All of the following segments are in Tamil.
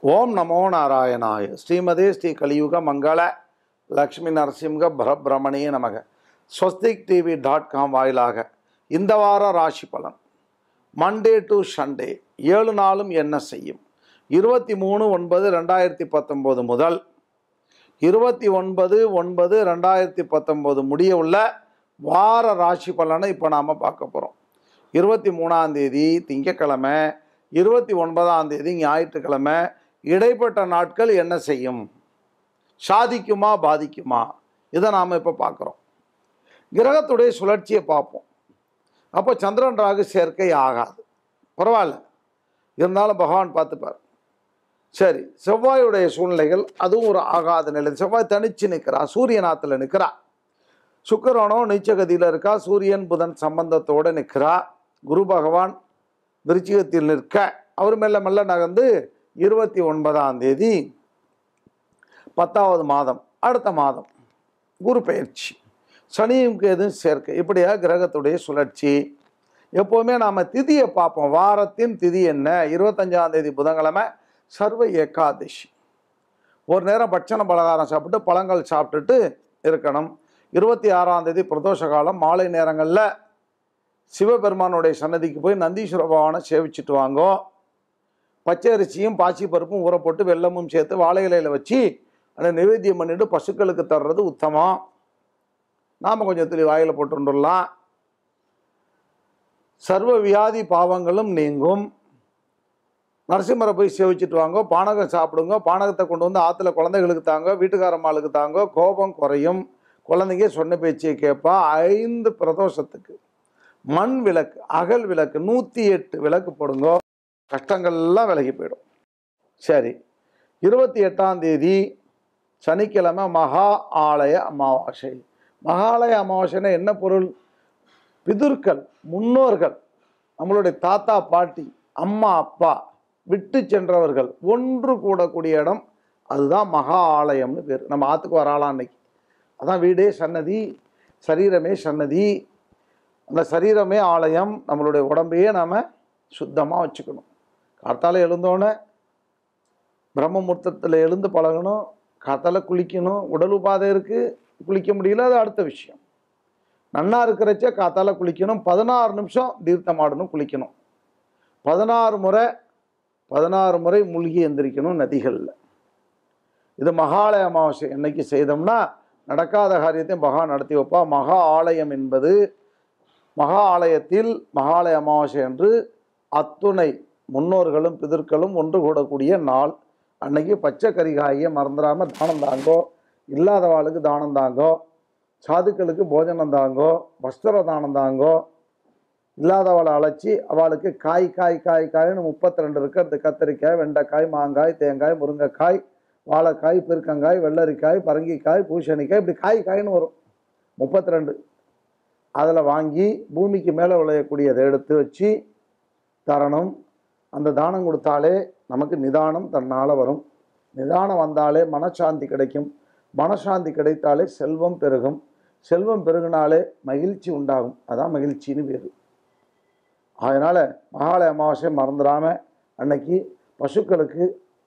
ஓம் நமோ நாராயணாய ஸ்ரீமதே ஸ்ரீ கலியுக மங்கள லக்ஷ்மி நரசிம்ஹ பரபிரமணிய நமக ஸ்வஸ்திக் டிவி டாட் காம் வாயிலாக இந்த வார ராசி பலன் மண்டே டு சண்டே ஏழு நாளும் என்ன செய்யும் இருபத்தி மூணு ஒன்பது ரெண்டாயிரத்தி பத்தொம்போது முதல் இருபத்தி ஒன்பது ஒன்பது ரெண்டாயிரத்தி பத்தொம்போது முடிய உள்ள வார ராசி பலனை இப்போ நாம் பார்க்க போகிறோம் இருபத்தி மூணாம் தேதி திங்கக்கிழமை இருபத்தி ஒன்பதாம் தேதி ஞாயிற்றுக்கிழமை இடைப்பட்ட நாட்கள் என்ன செய்யும் சாதிக்குமா பாதிக்குமா இதை நாம் இப்போ பார்க்குறோம் கிரகத்துடைய சுழற்சியை பார்ப்போம் அப்போ சந்திரன் ராகு சேர்க்கை ஆகாது பரவாயில்ல இருந்தாலும் பகவான் பார்த்துப்பார் சரி செவ்வாயுடைய சூழ்நிலைகள் அதுவும் ஒரு ஆகாத நிலை செவ்வாய் தனிச்சு நிற்கிறா சூரியநாத்தில் நிற்கிறா சுக்கிரனோ நீச்சகதியில் இருக்கா சூரியன் புதன் சம்பந்தத்தோடு நிற்கிறா குரு பகவான் விருச்சிகத்தில் நிற்க அவர் மெல்ல மெல்ல நகர்ந்து இருபத்தி ஒன்பதாம் தேதி பத்தாவது மாதம் அடுத்த மாதம் குரு பயிற்சி சனியும் எதுவும் சேர்க்கை இப்படியா கிரகத்துடைய சுழற்சி எப்போவுமே நாம் திதியை பார்ப்போம் வாரத்தின் திதி என்ன இருபத்தஞ்சாம் தேதி புதன்கிழமை சர்வ ஏகாதசி ஒரு நேரம் பட்சண பலகாரம் சாப்பிட்டு பழங்கள் சாப்பிட்டுட்டு இருக்கணும் இருபத்தி ஆறாம் தேதி பிரதோஷ காலம் மாலை நேரங்களில் சிவபெருமானுடைய சன்னதிக்கு போய் நந்தீஸ்வர பகவானை சேவிச்சுட்டு வாங்கோ பச்சை அரிசியும் பாசி பருப்பும் ஊற போட்டு வெல்லமும் சேர்த்து வாழை இலையில் வச்சு அதை நிவேத்தியம் பண்ணிட்டு பசுக்களுக்கு தர்றது உத்தமம் நாம் கொஞ்சம் துளி வாயில் போட்டுடலாம் சர்வ வியாதி பாவங்களும் நீங்கும் நரசிம்மரை போய் சேவிச்சுட்டு வாங்க பானகம் சாப்பிடுங்க பானகத்தை கொண்டு வந்து ஆற்றுல குழந்தைகளுக்கு தாங்க வீட்டுக்காரம்மாளுக்கு தாங்க கோபம் குறையும் குழந்தைங்க சொன்ன பேச்சியை கேட்பா ஐந்து பிரதோஷத்துக்கு மண் விளக்கு அகல் விளக்கு நூற்றி எட்டு விளக்கு போடுங்க கஷ்டங்கள்லாம் விலகி போயிடும் சரி இருபத்தி எட்டாம் தேதி சனிக்கிழமை மகா ஆலய அமாவாசை மகாலய அமாவாசைன்னா என்ன பொருள் பிதுர்கள் முன்னோர்கள் நம்மளுடைய தாத்தா பாட்டி அம்மா அப்பா விட்டு சென்றவர்கள் ஒன்று கூடக்கூடிய இடம் அதுதான் மகா ஆலயம்னு பேர் நம்ம ஆற்றுக்கு வராலாம் அன்னைக்கு அதான் வீடே சன்னதி சரீரமே சன்னதி அந்த சரீரமே ஆலயம் நம்மளுடைய உடம்பையே நாம் சுத்தமாக வச்சுக்கணும் காத்தால எழுந்தோடனே பிரம்மமுகூர்த்தத்தில் எழுந்து பழகணும் காத்தால குளிக்கணும் உடல் உபாதை இருக்குது குளிக்க முடியல அது அடுத்த விஷயம் நன்னா இருக்கிறச்ச காத்தால குளிக்கணும் பதினாறு நிமிஷம் தீர்த்தமாடணும் குளிக்கணும் பதினாறு முறை பதினாறு முறை மூழ்கி எந்திரிக்கணும் நதிகளில் இது மகாலய அமாவாசை என்னைக்கு செய்தோம்னா நடக்காத காரியத்தையும் மகா நடத்தி வைப்பா மகா ஆலயம் என்பது மகா ஆலயத்தில் மகாலய அமாவாசை என்று அத்துணை முன்னோர்களும் பிதர்களும் ஒன்று கூடக்கூடிய நாள் அன்னைக்கு பச்சை கரிகாயை மறந்துடாமல் தானம் தாங்கோ இல்லாதவாளுக்கு தானம் தாங்கோ சாதுக்களுக்கு போஜனம் தாங்கோ வஸ்திர தானம் தாங்கோ இல்லாதவளை அழைச்சி அவளுக்கு காய் காய் காய் காய்னு முப்பத்தி ரெண்டு இருக்கிறது கத்திரிக்காய் வெண்டைக்காய் மாங்காய் தேங்காய் முருங்கைக்காய் வாழைக்காய் பெருக்கங்காய் வெள்ளரிக்காய் பரங்கிக்காய் பூசணிக்காய் இப்படி காய் காய்னு வரும் முப்பத்தி ரெண்டு அதில் வாங்கி பூமிக்கு மேலே விளையக்கூடியதை எடுத்து வச்சு தரணும் அந்த தானம் கொடுத்தாலே நமக்கு நிதானம் தன்னால் வரும் நிதானம் வந்தாலே மனசாந்தி கிடைக்கும் மனசாந்தி கிடைத்தாலே செல்வம் பெருகும் செல்வம் பெருகினாலே மகிழ்ச்சி உண்டாகும் அதான் மகிழ்ச்சின்னு பேர் அதனால் மகாலய அமாவாசை மறந்துடாமல் அன்னைக்கு பசுக்களுக்கு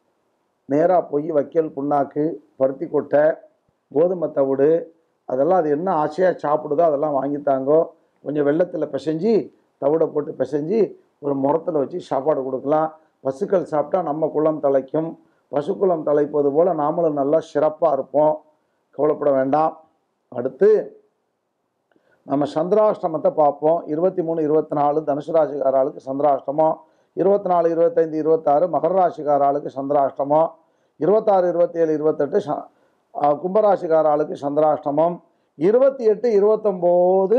நேராக போய் வைக்கல் புண்ணாக்கு பருத்தி கொட்டை கோதுமை தவிடு அதெல்லாம் அது என்ன ஆசையாக சாப்பிடுதோ அதெல்லாம் வாங்கித்தாங்கோ கொஞ்சம் வெள்ளத்தில் பிசைஞ்சு தவிடை போட்டு பிசைஞ்சு ஒரு முரத்தில் வச்சு சாப்பாடு கொடுக்கலாம் பசுக்கள் சாப்பிட்டா நம்ம குளம் தலைக்கும் பசுக்குளம் தலைப்பது போல் நாமளும் நல்லா சிறப்பாக இருப்போம் கவலைப்பட வேண்டாம் அடுத்து நம்ம சந்திராஷ்டமத்தை பார்ப்போம் இருபத்தி மூணு இருபத்தி நாலு தனுசு ராசிக்காராளுக்கு சந்திராஷ்டமம் இருபத்தி நாலு இருபத்தைந்து இருபத்தாறு மகர ராசிக்காராளுக்கு சந்திராஷ்டமம் இருபத்தாறு இருபத்தேழு இருபத்தெட்டு ச கும்பராசிக்கார ஆளுக்கு சந்திராஷ்டமம் இருபத்தி எட்டு இருபத்தொம்போது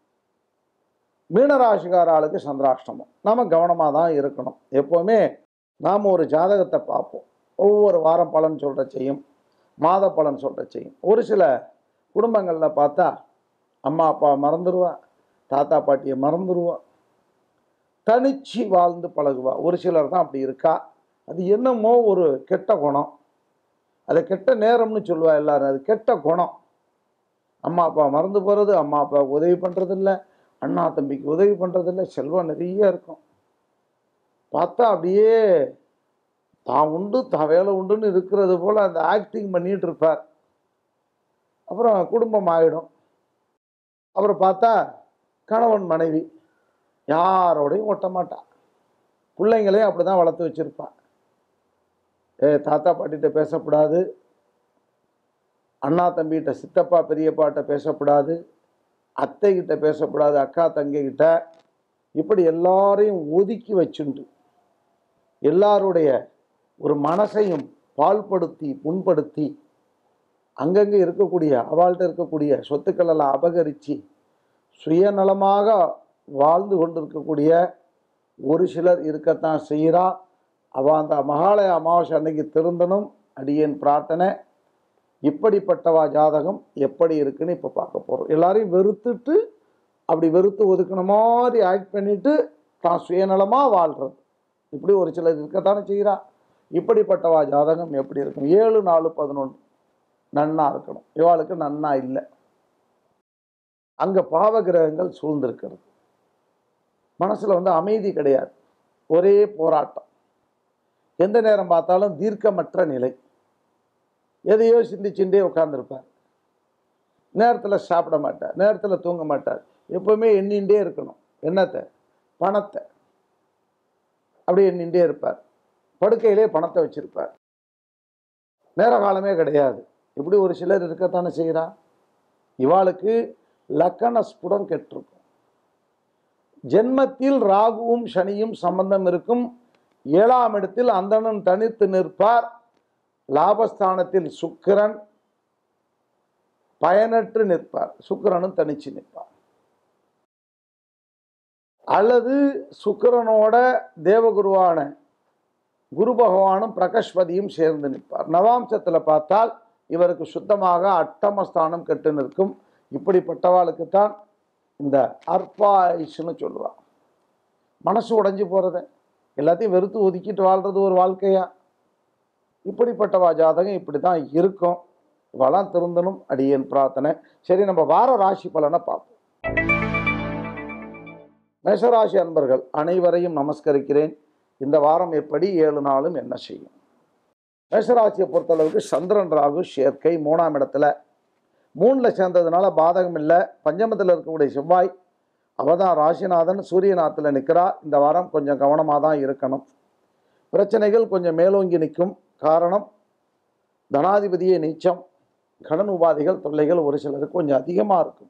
மீனராசிக்கார ஆளுக்கு சந்திராஷ்டமம் நாம் கவனமாக தான் இருக்கணும் எப்போவுமே நாம் ஒரு ஜாதகத்தை பார்ப்போம் ஒவ்வொரு வாரம் பலன் சொல்கிற செய்யும் மாத பலன் சொல்கிற செய்யும் ஒரு சில குடும்பங்களில் பார்த்தா அம்மா அப்பா மறந்துடுவா தாத்தா பாட்டியை மறந்துடுவா தனிச்சு வாழ்ந்து பழகுவா ஒரு சிலர் தான் அப்படி இருக்கா அது என்னமோ ஒரு கெட்ட குணம் அதை கெட்ட நேரம்னு சொல்லுவா எல்லாரும் அது கெட்ட குணம் அம்மா அப்பா மறந்து போகிறது அம்மா அப்பாவுக்கு உதவி பண்ணுறதில்ல அண்ணா தம்பிக்கு உதவி பண்ணுறதில்ல செல்வம் நிறைய இருக்கும் பார்த்தா அப்படியே தான் உண்டு தான் வேலை உண்டுன்னு இருக்கிறது போல் அந்த ஆக்டிங் பண்ணிட்டு இருப்பார் அப்புறம் குடும்பம் ஆகிடும் அப்புறம் பார்த்தா கணவன் மனைவி யாரோடையும் ஒட்ட மாட்டான் பிள்ளைங்களையும் அப்படி தான் வளர்த்து வச்சுருப்பான் ஏ தாத்தா பாட்டிகிட்ட பேசக்கூடாது அண்ணா தம்பிகிட்ட சித்தப்பா பெரியப்பாட்ட பேசக்கூடாது அத்தைகிட்ட பேசக்கூடாது அக்கா தங்கைகிட்ட இப்படி எல்லாரையும் ஒதுக்கி வச்சுண்டு எல்லாருடைய ஒரு மனசையும் பால்படுத்தி புண்படுத்தி அங்கங்கே இருக்கக்கூடிய அவள்கிட்ட இருக்கக்கூடிய சொத்துக்கள் எல்லாம் அபகரித்து சுயநலமாக வாழ்ந்து கொண்டிருக்கக்கூடிய ஒரு சிலர் இருக்கத்தான் செய்கிறா அவள் அந்த மகாலய அமாவாசை அன்னைக்கு திருந்தணும் அடியேன் பிரார்த்தனை இப்படிப்பட்டவா ஜாதகம் எப்படி இருக்குன்னு இப்போ பார்க்க போகிறோம் எல்லாரையும் வெறுத்துட்டு அப்படி வெறுத்து ஒதுக்குன மாதிரி ஆக்ட் பண்ணிட்டு தான் சுயநலமாக வாழ்கிறது இப்படி ஒரு சிலர் இருக்கத்தானே செய்கிறா இப்படிப்பட்டவா ஜாதகம் எப்படி இருக்கும் ஏழு நாலு பதினொன்று நன்னா இருக்கணும் இவாளுக்கு நன்னா இல்லை அங்கே பாவகிரகங்கள் சூழ்ந்திருக்கிறது மனசில் வந்து அமைதி கிடையாது ஒரே போராட்டம் எந்த நேரம் பார்த்தாலும் தீர்க்கமற்ற நிலை எதையோ சிந்திச்சுட்டே உட்காந்துருப்பார் நேரத்தில் சாப்பிட மாட்டார் நேரத்தில் தூங்க மாட்டார் எப்பவுமே எண்ணிகிட்டே இருக்கணும் என்னத்தை பணத்தை அப்படியே எண்ணிகிட்டே இருப்பார் படுக்கையிலே பணத்தை வச்சிருப்பார் நேர காலமே கிடையாது இப்படி ஒரு சிலர் இருக்கத்தானே செய்கிறா இவாளுக்கு லக்கண ஸ்புடம் கெட்டிருக்கும் ஜென்மத்தில் ராகுவும் சனியும் சம்பந்தம் இருக்கும் ஏழாம் இடத்தில் அந்தணன் தனித்து நிற்பார் லாபஸ்தானத்தில் சுக்கிரன் பயனற்று நிற்பார் சுக்கிரனும் தனிச்சு நிற்பார் அல்லது சுக்கிரனோட தேவகுருவான குரு பகவானும் பிரகஸ்பதியும் சேர்ந்து நிற்பார் நவாம்சத்தில் பார்த்தால் இவருக்கு சுத்தமாக அட்டமஸ்தானம் கெட்டு நிற்கும் இப்படிப்பட்டவாளுக்குத்தான் இந்த அற்பாயுஷ்னு சொல்லுவாள் மனசு உடைஞ்சு போகிறத எல்லாத்தையும் வெறுத்து ஒதுக்கிட்டு வாழ்கிறது ஒரு வாழ்க்கையா இப்படிப்பட்டவா ஜாதகம் இப்படி தான் இருக்கும் இவெல்லாம் திருந்தணும் அடியேன் பிரார்த்தனை சரி நம்ம வார ராசி பலனை பார்ப்போம் மேஷராசி அன்பர்கள் அனைவரையும் நமஸ்கரிக்கிறேன் இந்த வாரம் எப்படி ஏழு நாளும் என்ன செய்யும் மேஷராசியை பொறுத்தளவுக்கு சந்திரன் ராகு சேர்க்கை மூணாம் இடத்துல மூணில் சேர்ந்ததுனால பாதகம் இல்லை பஞ்சமத்தில் இருக்கக்கூடிய செவ்வாய் அவ தான் ராசிநாதன் சூரியநாத்தில் நிற்கிறா இந்த வாரம் கொஞ்சம் கவனமாக தான் இருக்கணும் பிரச்சனைகள் கொஞ்சம் மேலோங்கி நிற்கும் காரணம் தனாதிபதியே நீச்சம் கடன் உபாதைகள் தொல்லைகள் ஒரு சிலருக்கு கொஞ்சம் அதிகமாக இருக்கும்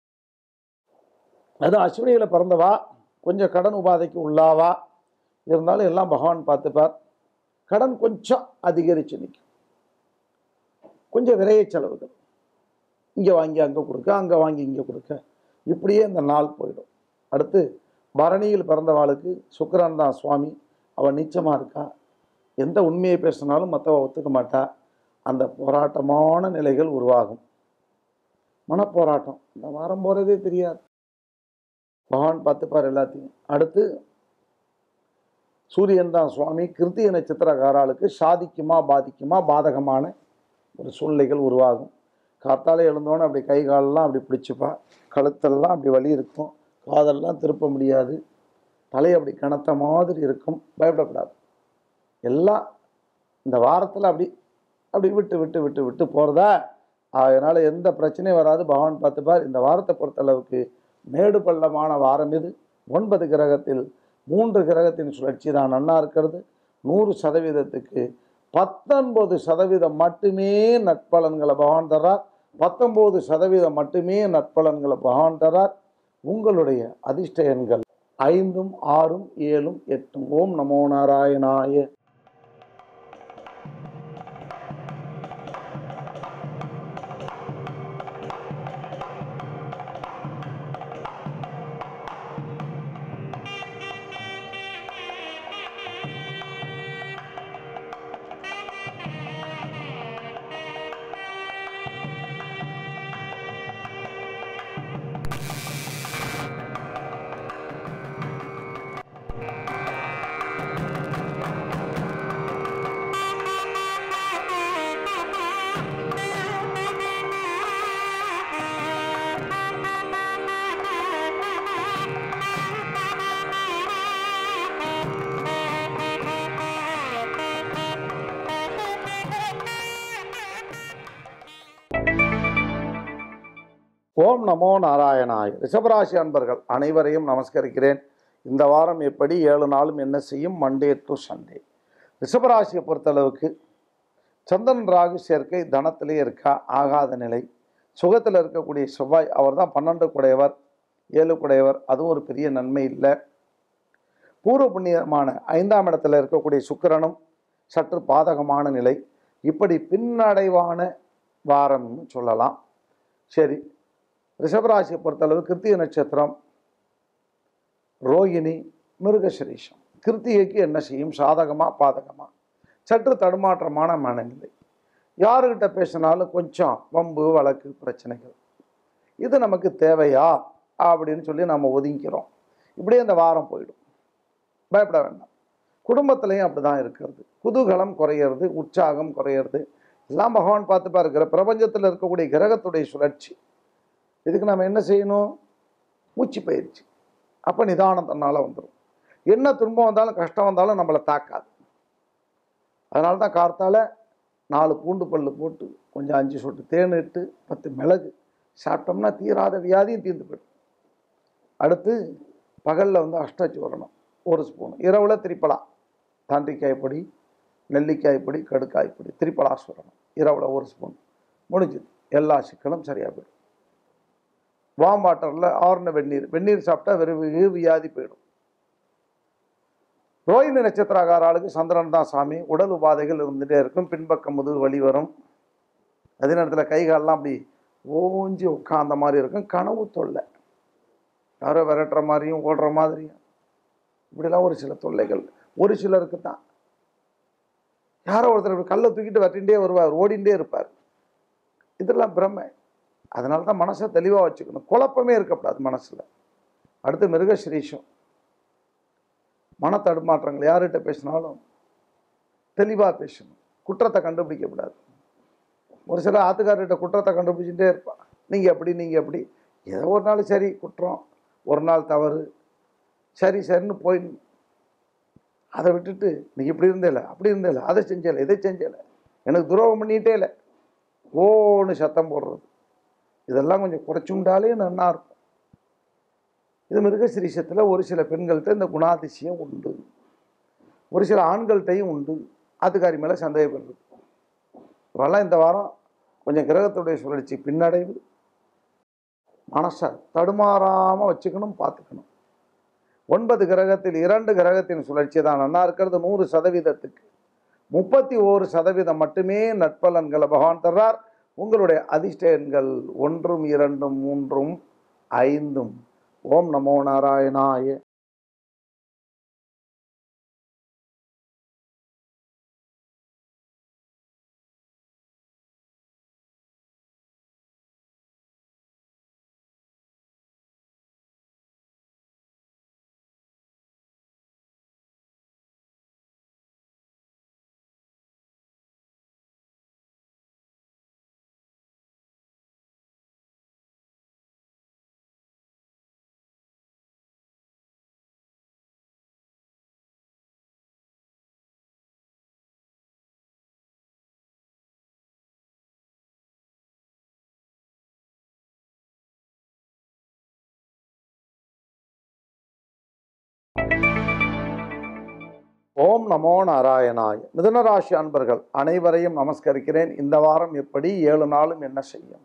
அது அஸ்வினியில் பிறந்தவா கொஞ்சம் கடன் உபாதைக்கு உள்ளாவா இருந்தாலும் எல்லாம் பகவான் பார்த்துப்பார் கடன் கொஞ்சம் அதிகரித்து நிற்கும் கொஞ்சம் விரைய செலவுகள் இங்கே வாங்கி அங்கே கொடுக்க அங்கே வாங்கி இங்கே கொடுக்க இப்படியே இந்த நாள் போயிடும் அடுத்து பரணியில் பிறந்தவாளுக்கு சுக்கரன் தான் சுவாமி அவள் நீச்சமாக இருக்கா எந்த உண்மையை பேசினாலும் மற்றவ ஒத்துக்க மாட்டா அந்த போராட்டமான நிலைகள் உருவாகும் மனப்போராட்டம் இந்த வாரம் போகிறதே தெரியாது பகவான் பார்த்துப்பார் எல்லாத்தையும் அடுத்து சூரியன் தான் சுவாமி கிருத்திய நட்சத்திரக்காராளுக்கு சாதிக்குமா பாதிக்குமா பாதகமான ஒரு சூழ்நிலைகள் உருவாகும் காத்தாலே எழுந்தோன்னே அப்படி கை காலெல்லாம் அப்படி பிடிச்சிப்பா கழுத்தெல்லாம் அப்படி வலி இருக்கும் காதெல்லாம் திருப்ப முடியாது தலை அப்படி கனத்த மாதிரி இருக்கும் பயப்படக்கூடாது எல்லாம் இந்த வாரத்தில் அப்படி அப்படி விட்டு விட்டு விட்டு விட்டு போகிறதா அதனால் எந்த பிரச்சனையும் வராது பகவான் பார்த்துப்பார் இந்த வாரத்தை பொறுத்தளவுக்கு மேடு பள்ளமான வாரம் இது ஒன்பது கிரகத்தில் மூன்று கிரகத்தின் சுழற்சி தான் நன்னா இருக்கிறது நூறு சதவீதத்துக்கு பத்தொன்பது சதவீதம் மட்டுமே நட்பலன்களை பகவான் தர்றார் பத்தொம்போது சதவீதம் மட்டுமே நட்பலன்களை பகவான் தர்றார் உங்களுடைய அதிர்ஷ்ட எண்கள் ஐந்தும் ஆறும் ஏழும் எட்டும் ஓம் நமோ நாராயணாய ஓம் நமோ நாராயணாய் ரிஷபராசி அன்பர்கள் அனைவரையும் நமஸ்கரிக்கிறேன் இந்த வாரம் எப்படி ஏழு நாளும் என்ன செய்யும் மண்டே டு சண்டே ரிஷபராசியை பொறுத்தளவுக்கு சந்திரன் ராகு சேர்க்கை தனத்திலே இருக்கா ஆகாத நிலை சுகத்தில் இருக்கக்கூடிய செவ்வாய் அவர் தான் பன்னெண்டு குடையவர் ஏழு குடையவர் அதுவும் ஒரு பெரிய நன்மை இல்லை பூர்வ புண்ணியமான ஐந்தாம் இடத்துல இருக்கக்கூடிய சுக்கிரனும் சற்று பாதகமான நிலை இப்படி பின்னடைவான வாரம்னு சொல்லலாம் சரி ரிஷபராசியை பொறுத்தளவு கிருத்திகை நட்சத்திரம் ரோகிணி மிருகசிரீஷம் கிருத்திகைக்கு என்ன செய்யும் சாதகமா பாதகமா சற்று தடுமாற்றமான மனநிலை யாருக்கிட்ட பேசினாலும் கொஞ்சம் வம்பு வழக்கு பிரச்சனைகள் இது நமக்கு தேவையா அப்படின்னு சொல்லி நம்ம ஒதுங்கிக்கிறோம் இப்படியே இந்த வாரம் போயிடும் பயப்பட வேண்டாம் குடும்பத்திலையும் அப்படி தான் இருக்கிறது குதூகலம் குறையிறது உற்சாகம் குறையிறது எல்லாம் பகவான் பார்த்துப்பா இருக்கிற பிரபஞ்சத்தில் இருக்கக்கூடிய கிரகத்துடைய சுழற்சி இதுக்கு நம்ம என்ன செய்யணும் மூச்சு பயிற்சி அப்போ நிதானம் தன்னால் வந்துடும் என்ன துன்பம் வந்தாலும் கஷ்டம் வந்தாலும் நம்மளை தாக்காது அதனால தான் கார்த்தால நாலு பூண்டு பல்லு போட்டு கொஞ்சம் அஞ்சு சொட்டு தேன் இட்டு பத்து மிளகு சாப்பிட்டோம்னா தீராத வியாதியும் தீர்ந்து போயிடும் அடுத்து பகலில் வந்து அஷ்டச்சூரணம் ஒரு ஸ்பூன் இரவில் திரிப்பலா தாண்டிக்காய் பொடி நெல்லிக்காய் பொடி கடுக்காய் பொடி திரிப்பலா சுரணம் இரவில் ஒரு ஸ்பூன் முடிஞ்சுது எல்லா சிக்கலும் சரியாக போயிடும் வாம் வாட்டரில் ஆறுன வெந்நீர் வெந்நீர் சாப்பிட்டா வெறும் வெகு வியாதி போயிடும் ரோஹிணி நட்சத்திரக்கார ஆளுக்கு சந்திரன் தான் சாமி உடல் உபாதைகள் இருந்துகிட்டே இருக்கும் பின்பக்கம் முதுகு வலி வரும் அதே நேரத்தில் கை கால்லாம் அப்படி ஓஞ்சி உட்காந்த மாதிரி இருக்கும் கனவு தொல்லை யாரோ விரட்டுற மாதிரியும் ஓடுற மாதிரியும் இப்படிலாம் ஒரு சில தொல்லைகள் ஒரு சிலருக்கு தான் யாரோ ஒருத்தர் இப்படி கல்லை தூக்கிட்டு வெட்டிகிட்டே வருவார் ஓடிண்டே இருப்பார் இதெல்லாம் பிரமை அதனால தான் மனசை தெளிவாக வச்சுக்கணும் குழப்பமே இருக்கக்கூடாது மனசில் அடுத்து மிருகஸ்ரீஷம் மன தடுமாற்றங்கள் யார்கிட்ட பேசினாலும் தெளிவாக பேசணும் குற்றத்தை கண்டுபிடிக்கக்கூடாது ஒரு சில ஆத்துக்காரர்கிட்ட குற்றத்தை கண்டுபிடிச்சிட்டே இருப்பான் நீங்கள் எப்படி நீங்கள் எப்படி ஏதோ ஒரு நாள் சரி குற்றம் ஒரு நாள் தவறு சரி சரின்னு போய் அதை விட்டுட்டு நீ இப்படி இருந்தேல அப்படி இருந்தேல அதை செஞ்சல இதை செஞ்சல எனக்கு துரோகம் பண்ணிகிட்டே இல்லை ஓன்னு சத்தம் போடுறது இதெல்லாம் கொஞ்சம் குறைச்சுண்டாலே நன்னா இருக்கும் இது மிருகசிரீஷத்தில் ஒரு சில பெண்கள்கிட்ட இந்த குணாதிசயம் உண்டு ஒரு சில ஆண்கள்கிட்டையும் உண்டு ஆத்துக்காரி மேலே சந்தேகப்படுறது இவெல்லாம் இந்த வாரம் கொஞ்சம் கிரகத்துடைய சுழற்சி பின்னடைவு மனசை தடுமாறாமல் வச்சுக்கணும் பார்த்துக்கணும் ஒன்பது கிரகத்தில் இரண்டு கிரகத்தின் சுழற்சி தான் நல்லா இருக்கிறது நூறு சதவீதத்துக்கு முப்பத்தி ஓரு சதவீதம் மட்டுமே நட்பலன்களை பகவான் தர்றார் உங்களுடைய அதிர்ஷ்ட எண்கள் ஒன்றும் இரண்டும் மூன்றும் ஐந்தும் ஓம் நமோ நாராயணாய ஓம் நமோ நாராயணாய் மிதுனராசி அன்பர்கள் அனைவரையும் நமஸ்கரிக்கிறேன் இந்த வாரம் எப்படி ஏழு நாளும் என்ன செய்யும்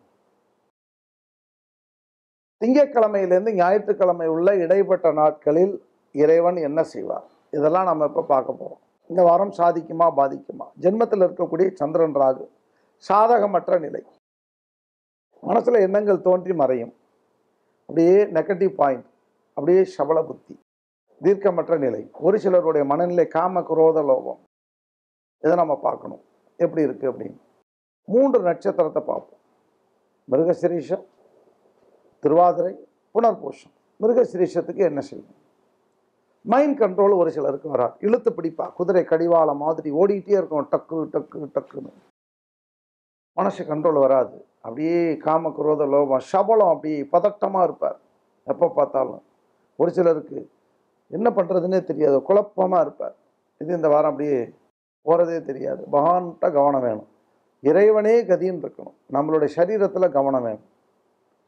திங்கட்கிழமையிலேருந்து ஞாயிற்றுக்கிழமை உள்ள இடைப்பட்ட நாட்களில் இறைவன் என்ன செய்வார் இதெல்லாம் நம்ம இப்போ பார்க்க போகிறோம் இந்த வாரம் சாதிக்குமா பாதிக்குமா ஜென்மத்தில் இருக்கக்கூடிய சந்திரன் ராகு சாதகமற்ற நிலை மனசில் எண்ணங்கள் தோன்றி மறையும் அப்படியே நெகட்டிவ் பாயிண்ட் அப்படியே சபல புத்தி தீர்க்கமற்ற நிலை ஒரு சிலருடைய மனநிலை காம குரோத லோபம் இதை நம்ம பார்க்கணும் எப்படி இருக்குது அப்படின்னு மூன்று நட்சத்திரத்தை பார்ப்போம் மிருகசிரீஷம் திருவாதிரை புனர்பூஷம் மிருகசிரீஷத்துக்கு என்ன செய்யும் மைண்ட் கண்ட்ரோல் ஒரு சிலருக்கு வராது இழுத்து பிடிப்பா குதிரை கடிவாளம் மாதிரி ஓடிக்கிட்டே இருக்கும் டக்கு டக்கு டக்குன்னு மனசு கண்ட்ரோல் வராது அப்படியே காம குரோத லோபம் சபலம் அப்படி பதட்டமாக இருப்பார் எப்போ பார்த்தாலும் ஒரு சிலருக்கு என்ன பண்ணுறதுன்னே தெரியாது குழப்பமாக இருப்பார் இது இந்த வாரம் அப்படியே போகிறதே தெரியாது பகவான்கிட்ட கவனம் வேணும் இறைவனே கதின்னு இருக்கணும் நம்மளுடைய சரீரத்தில் கவனம் வேணும்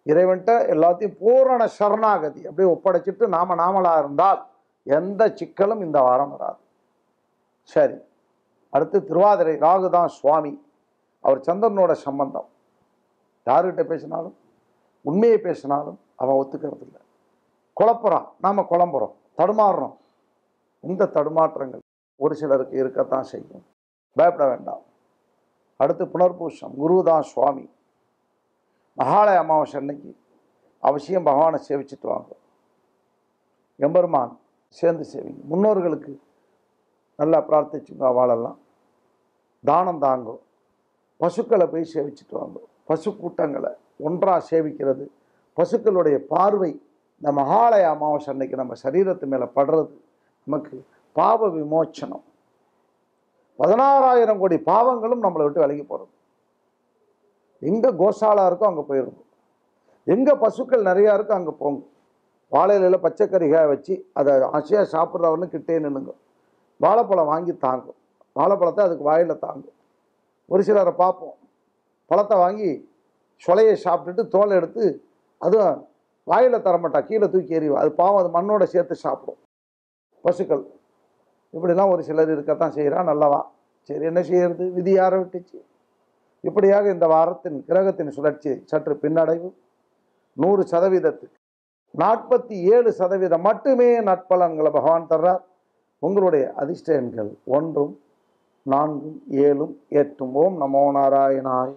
இறைவன்கிட்ட எல்லாத்தையும் பூரண சரணாகதி அப்படியே ஒப்படைச்சிட்டு நாம நாமளா இருந்தால் எந்த சிக்கலும் இந்த வாரம் வராது சரி அடுத்து திருவாதிரை ராகுதான் சுவாமி அவர் சந்திரனோட சம்பந்தம் யாருக்கிட்ட பேசினாலும் உண்மையை பேசினாலும் அவன் ஒத்துக்கிறது இல்லை குழப்புறான் நாம் குழம்புறோம் தடுமாறுறோம் இந்த தடுமாற்றங்கள் ஒரு சிலருக்கு இருக்கத்தான் செய்யும் பயப்பட வேண்டாம் அடுத்து புனர்பூஷம் குருதான் சுவாமி மகாலய அமாவாசை அன்னைக்கு அவசியம் பகவானை சேவிச்சிட்டு வாங்க எம்பெருமான் சேர்ந்து சேவிங்க முன்னோர்களுக்கு நல்லா பிரார்த்திச்சுங்க வாழலாம் தானம் தாங்கும் பசுக்களை போய் சேவிச்சிட்டு வாங்க பசு கூட்டங்களை ஒன்றாக சேவிக்கிறது பசுக்களுடைய பார்வை இந்த மகாலய அமாவாசை அன்னைக்கு நம்ம சரீரத்து மேலே படுறது நமக்கு பாவ விமோச்சனம் பதினாறாயிரம் கோடி பாவங்களும் நம்மளை விட்டு விலகி போகிறது எங்கே கோசாலா இருக்கோ அங்கே போயிருக்கும் எங்கே பசுக்கள் நிறையா இருக்கோ அங்கே போங்க வாழையில பச்சைக்கறிகாய் வச்சு அதை ஆசையாக சாப்பிட்றவனு கிட்டே நின்னுங்க வாழைப்பழம் வாங்கி தாங்கும் வாழைப்பழத்தை அதுக்கு வாயில் தாங்கும் ஒரு சிலரை பார்ப்போம் பழத்தை வாங்கி சொலையை சாப்பிட்டுட்டு தோலை எடுத்து அதுவும் வாயில் தரமாட்டா கீழே தூக்கி எறிவா அது பாவம் அது மண்ணோட சேர்த்து சாப்பிடும் பசுக்கள் இப்படிலாம் ஒரு சிலர் இருக்கத்தான் செய்கிறான் நல்லவா சரி என்ன செய்யறது விதி யாரை விட்டுச்சு இப்படியாக இந்த வாரத்தின் கிரகத்தின் சுழற்சி சற்று பின்னடைவு நூறு சதவீதத்துக்கு நாற்பத்தி ஏழு சதவீதம் மட்டுமே நட்பலன்களை பகவான் தர்றார் உங்களுடைய அதிர்ஷ்ட எண்கள் ஒன்றும் நான்கும் ஏழும் எட்டும் ஓம் நமோ நாராயணாய்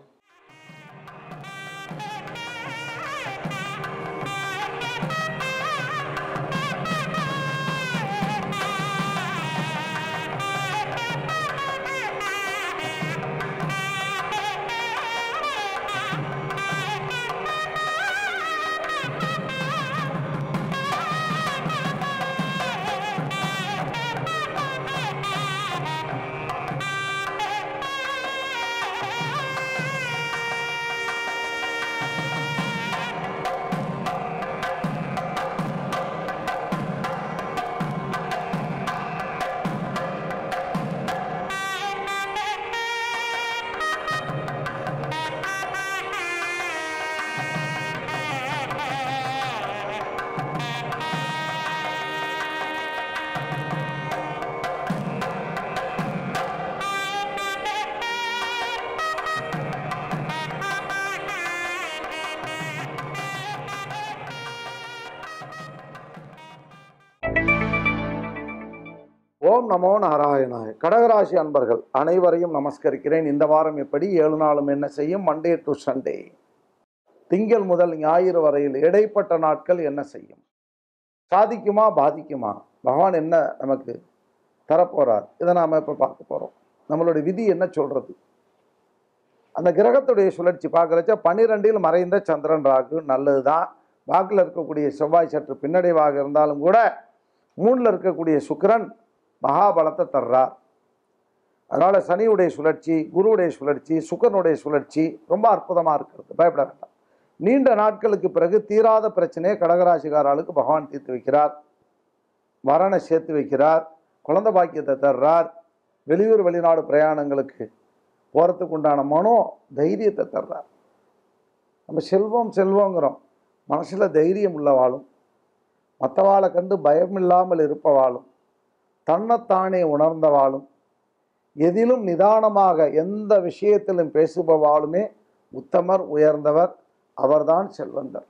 ஓம் நமோ நாராயணாய கடகராசி அன்பர்கள் அனைவரையும் நமஸ்கரிக்கிறேன் இந்த வாரம் எப்படி ஏழு நாளும் என்ன செய்யும் மண்டே டு சண்டே திங்கள் முதல் ஞாயிறு வரையில் இடைப்பட்ட நாட்கள் என்ன செய்யும் சாதிக்குமா பாதிக்குமா பகவான் என்ன நமக்கு தரப்போறார் இதை நாம் இப்போ பார்க்க போகிறோம் நம்மளுடைய விதி என்ன சொல்றது அந்த கிரகத்துடைய சுழற்சி பார்க்குறச்ச பன்னிரெண்டில் மறைந்த சந்திரன் ராகு நல்லது தான் வாக்கில் இருக்கக்கூடிய செவ்வாய் சற்று பின்னடைவாக இருந்தாலும் கூட மூணில் இருக்கக்கூடிய சுக்கிரன் மகாபலத்தை தர்றார் அதனால் சனியுடைய சுழற்சி குருவுடைய சுழற்சி சுக்கரனுடைய சுழற்சி ரொம்ப அற்புதமாக இருக்கிறது பயப்பட வேண்டாம் நீண்ட நாட்களுக்கு பிறகு தீராத பிரச்சனையை கடகராசிகாராளுக்கு பகவான் தீர்த்து வைக்கிறார் வரனை சேர்த்து வைக்கிறார் குழந்தை பாக்கியத்தை தர்றார் வெளியூர் வெளிநாடு பிரயாணங்களுக்கு போகிறதுக்கு உண்டான மனோ தைரியத்தை தர்றார் நம்ம செல்வம் செல்வங்கிறோம் மனசில் தைரியம் உள்ளவாளும் மற்றவாளை கண்டு பயமில்லாமல் இருப்பவாளும் தன்னைத்தானே உணர்ந்தவாளும் எதிலும் நிதானமாக எந்த விஷயத்திலும் பேசுபவாளுமே உத்தமர் உயர்ந்தவர் அவர்தான் செல்வந்தர்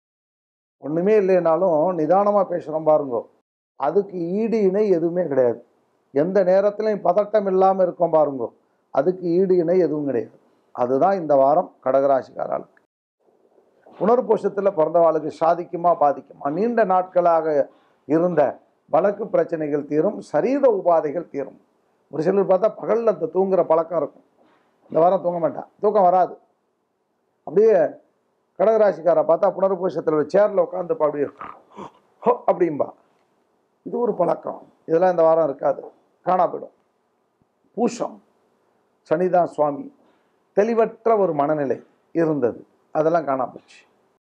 ஒன்றுமே இல்லைனாலும் நிதானமாக பேசுகிறோம் பாருங்கோ அதுக்கு ஈடு இணை எதுவுமே கிடையாது எந்த நேரத்திலையும் பதட்டம் இல்லாமல் இருக்கோம் பாருங்கோ அதுக்கு ஈடு இணை எதுவும் கிடையாது அதுதான் இந்த வாரம் கடகராசிக்காராளுக்கு புனர்பூசத்தில் பிறந்தவாளுக்கு சாதிக்குமா பாதிக்குமா நீண்ட நாட்களாக இருந்த வழக்கு பிரச்சனைகள் தீரும் சரீர உபாதைகள் தீரும் ஒரு சிலர் பார்த்தா பகலில் இந்த தூங்குற பழக்கம் இருக்கும் இந்த வாரம் தூங்க மாட்டான் தூக்கம் வராது அப்படியே கடகராசிக்காரை பார்த்தா புனர்பூசத்தில் ஒரு சேரில் உட்காந்துப்பா அப்படியே ஹோ அப்படிம்பா இது ஒரு பழக்கம் இதெல்லாம் இந்த வாரம் இருக்காது காணா போயிடும் பூஷம் சனிதான் சுவாமி தெளிவற்ற ஒரு மனநிலை இருந்தது அதெல்லாம் காணா போச்சு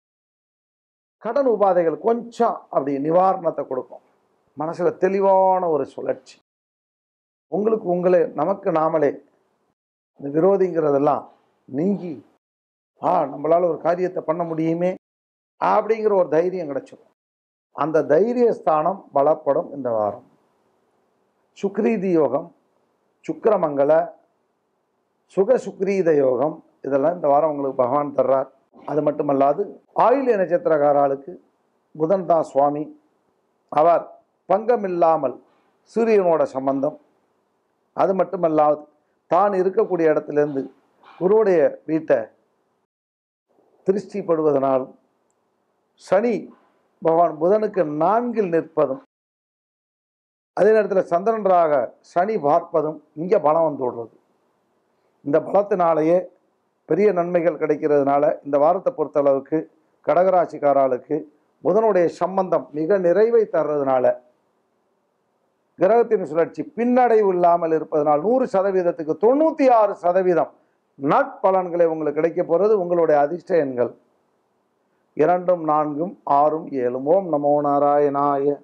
கடன் உபாதைகள் கொஞ்சம் அப்படி நிவாரணத்தை கொடுக்கும் மனசில் தெளிவான ஒரு சுழற்சி உங்களுக்கு உங்களே நமக்கு நாமளே இந்த விரோதிங்கிறதெல்லாம் நீங்கி ஆ நம்மளால் ஒரு காரியத்தை பண்ண முடியுமே அப்படிங்கிற ஒரு தைரியம் கிடைச்சிடும் அந்த தைரிய ஸ்தானம் பலப்படும் இந்த வாரம் சுக்ரீதி யோகம் சுக்கிரமங்கல சுக சுக்ரீத யோகம் இதெல்லாம் இந்த வாரம் உங்களுக்கு பகவான் தர்றார் அது மட்டுமல்லாது ஆயுள்ய நட்சத்திரக்காராளுக்கு புதன் தான் சுவாமி அவர் பங்கமில்லாமல் சூரியனோட சம்பந்தம் அது மட்டுமல்லாது தான் இருக்கக்கூடிய இடத்துலேருந்து குருவுடைய வீட்டை திருஷ்டிப்படுவதனாலும் சனி பகவான் புதனுக்கு நான்கில் நிற்பதும் அதே நேரத்தில் சந்திரன்றாக சனி பார்ப்பதும் இங்கே பலம் வந்து விடுறது இந்த பலத்தினாலேயே பெரிய நன்மைகள் கிடைக்கிறதுனால இந்த வாரத்தை பொறுத்தளவுக்கு கடகராசிக்காராளுக்கு புதனுடைய சம்பந்தம் மிக நிறைவை தர்றதுனால கிரகத்தின் சுழற்சி பின்னடைவு இல்லாமல் இருப்பதனால் நூறு சதவீதத்துக்கு தொண்ணூற்றி ஆறு சதவீதம் நட்பலன்களை உங்களுக்கு கிடைக்க போகிறது உங்களுடைய அதிர்ஷ்ட எண்கள் இரண்டும் நான்கும் ஆறும் ஏழும் ஓம் நமோ நாராயணாய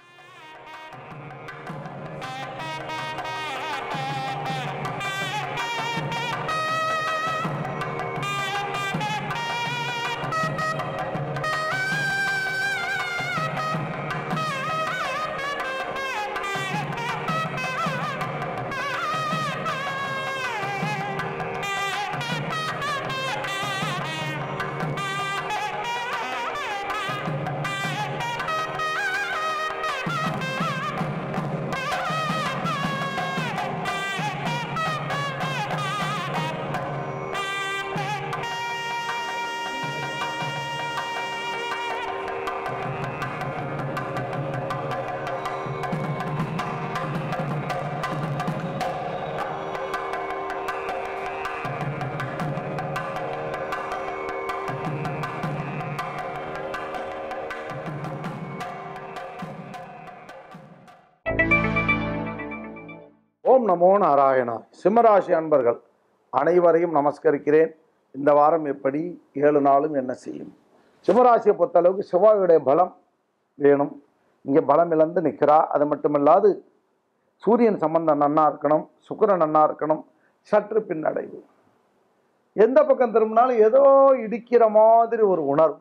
ஓம் நமோ நாராயணா சிம்மராசி அன்பர்கள் அனைவரையும் நமஸ்கரிக்கிறேன் இந்த வாரம் எப்படி ஏழு நாளும் என்ன செய்யும் சிம்மராசியை பொறுத்தளவுக்கு செவ்வாயுடைய பலம் வேணும் இங்கே பலம் இழந்து நிற்கிறா அது மட்டுமல்லாது சூரியன் சம்பந்தம் நன்னா இருக்கணும் சுக்கிரன் நன்னா இருக்கணும் சற்று பின்னடைவு எந்த பக்கம் திரும்பினாலும் ஏதோ இடிக்கிற மாதிரி ஒரு உணர்வு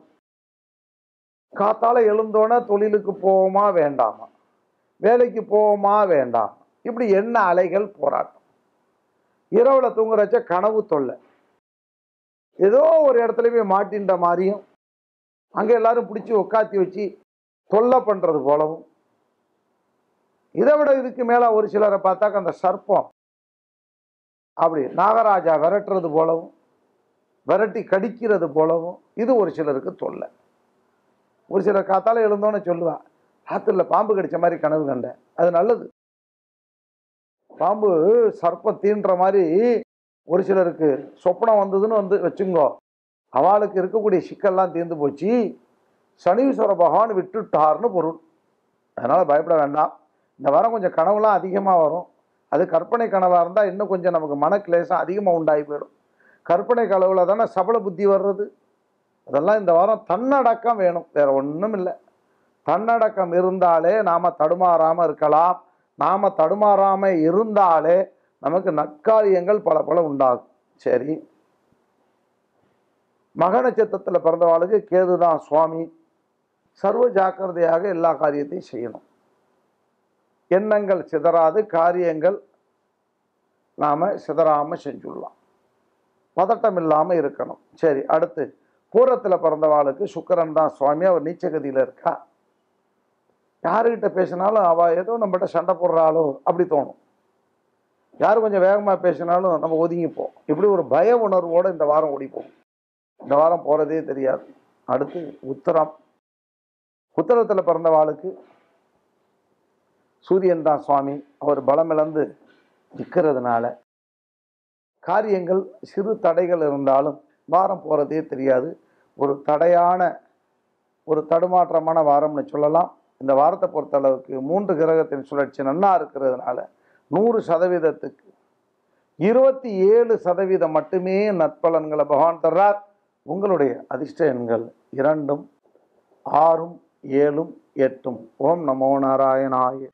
காத்தால எழுந்தோன்னே தொழிலுக்கு போவோமா வேண்டாமா வேலைக்கு போவோமா வேண்டாம் இப்படி என்ன அலைகள் போராட்டம் இரவுல தூங்குறச்ச கனவு தொல்லை ஏதோ ஒரு இடத்துல போய் மாட்டின்ற மாதிரியும் அங்க எல்லாரும் பிடிச்சி உட்காத்தி வச்சு தொல்லை பண்றது போலவும் இதை விட இதுக்கு மேல ஒரு சிலரை பார்த்தாக்க அந்த சர்ப்பம் அப்படி நாகராஜா விரட்டுறது போலவும் விரட்டி கடிக்கிறது போலவும் இது ஒரு சிலருக்கு தொல்லை ஒரு சிலர் காத்தால எழுந்தோன்னு சொல்லுவா ராத்திரில பாம்பு கடிச்ச மாதிரி கனவு கண்டேன் அது நல்லது பாம்பு சர்ப்பம் தீன்ற மாதிரி ஒரு சிலருக்கு சொப்பனம் வந்ததுன்னு வந்து வச்சுங்கோ அவளுக்கு இருக்கக்கூடிய சிக்கல்லாம் தீர்ந்து போச்சு சனீஸ்வர பகவான் விட்டுட்டார்னு பொருள் அதனால் பயப்பட வேண்டாம் இந்த வாரம் கொஞ்சம் கனவுலாம் அதிகமாக வரும் அது கற்பனை கனவாக இருந்தால் இன்னும் கொஞ்சம் நமக்கு மனக்லேசம் அதிகமாக உண்டாகி போயிடும் கற்பனை கனவுல தானே சபல புத்தி வர்றது அதெல்லாம் இந்த வாரம் தன்னடக்கம் வேணும் வேற ஒன்றும் இல்லை தன்னடக்கம் இருந்தாலே நாம் தடுமாறாமல் இருக்கலாம் நாம் தடுமாறாமல் இருந்தாலே நமக்கு நற்காரியங்கள் பல பல உண்டாகும் சரி மக நட்சத்திரத்தில் பிறந்தவாளுக்கு கேது தான் சுவாமி சர்வ ஜாக்கிரதையாக எல்லா காரியத்தையும் செய்யணும் எண்ணங்கள் சிதறாது காரியங்கள் நாம் சிதறாமல் செஞ்சுடலாம் பதட்டம் இல்லாமல் இருக்கணும் சரி அடுத்து பூரத்தில் பிறந்தவாளுக்கு சுக்கிரன் தான் சுவாமி அவர் நீச்சகதியில் இருக்கா யாருக்கிட்ட பேசினாலும் அவள் ஏதோ நம்மகிட்ட சண்டை போடுறாளோ அப்படி தோணும் யார் கொஞ்சம் வேகமாக பேசினாலும் நம்ம ஒதுங்கிப்போம் இப்படி ஒரு பய உணர்வோடு இந்த வாரம் ஓடிப்போம் இந்த வாரம் போகிறதே தெரியாது அடுத்து உத்தரம் உத்தரத்தில் பிறந்தவாளுக்கு சூரியன் தான் சுவாமி அவர் பலமிழந்து நிற்கிறதுனால காரியங்கள் சிறு தடைகள் இருந்தாலும் வாரம் போகிறதே தெரியாது ஒரு தடையான ஒரு தடுமாற்றமான வாரம்னு சொல்லலாம் இந்த வாரத்தை பொறுத்தளவுக்கு மூன்று கிரகத்தின் சுழற்சி நன்னா இருக்கிறதுனால நூறு சதவீதத்துக்கு இருபத்தி ஏழு சதவீதம் மட்டுமே நற்பலன்களை பகவான் தர்றார் உங்களுடைய அதிர்ஷ்ட எண்கள் இரண்டும் ஆறும் ஏழும் எட்டும் ஓம் நமோ நாராயணாய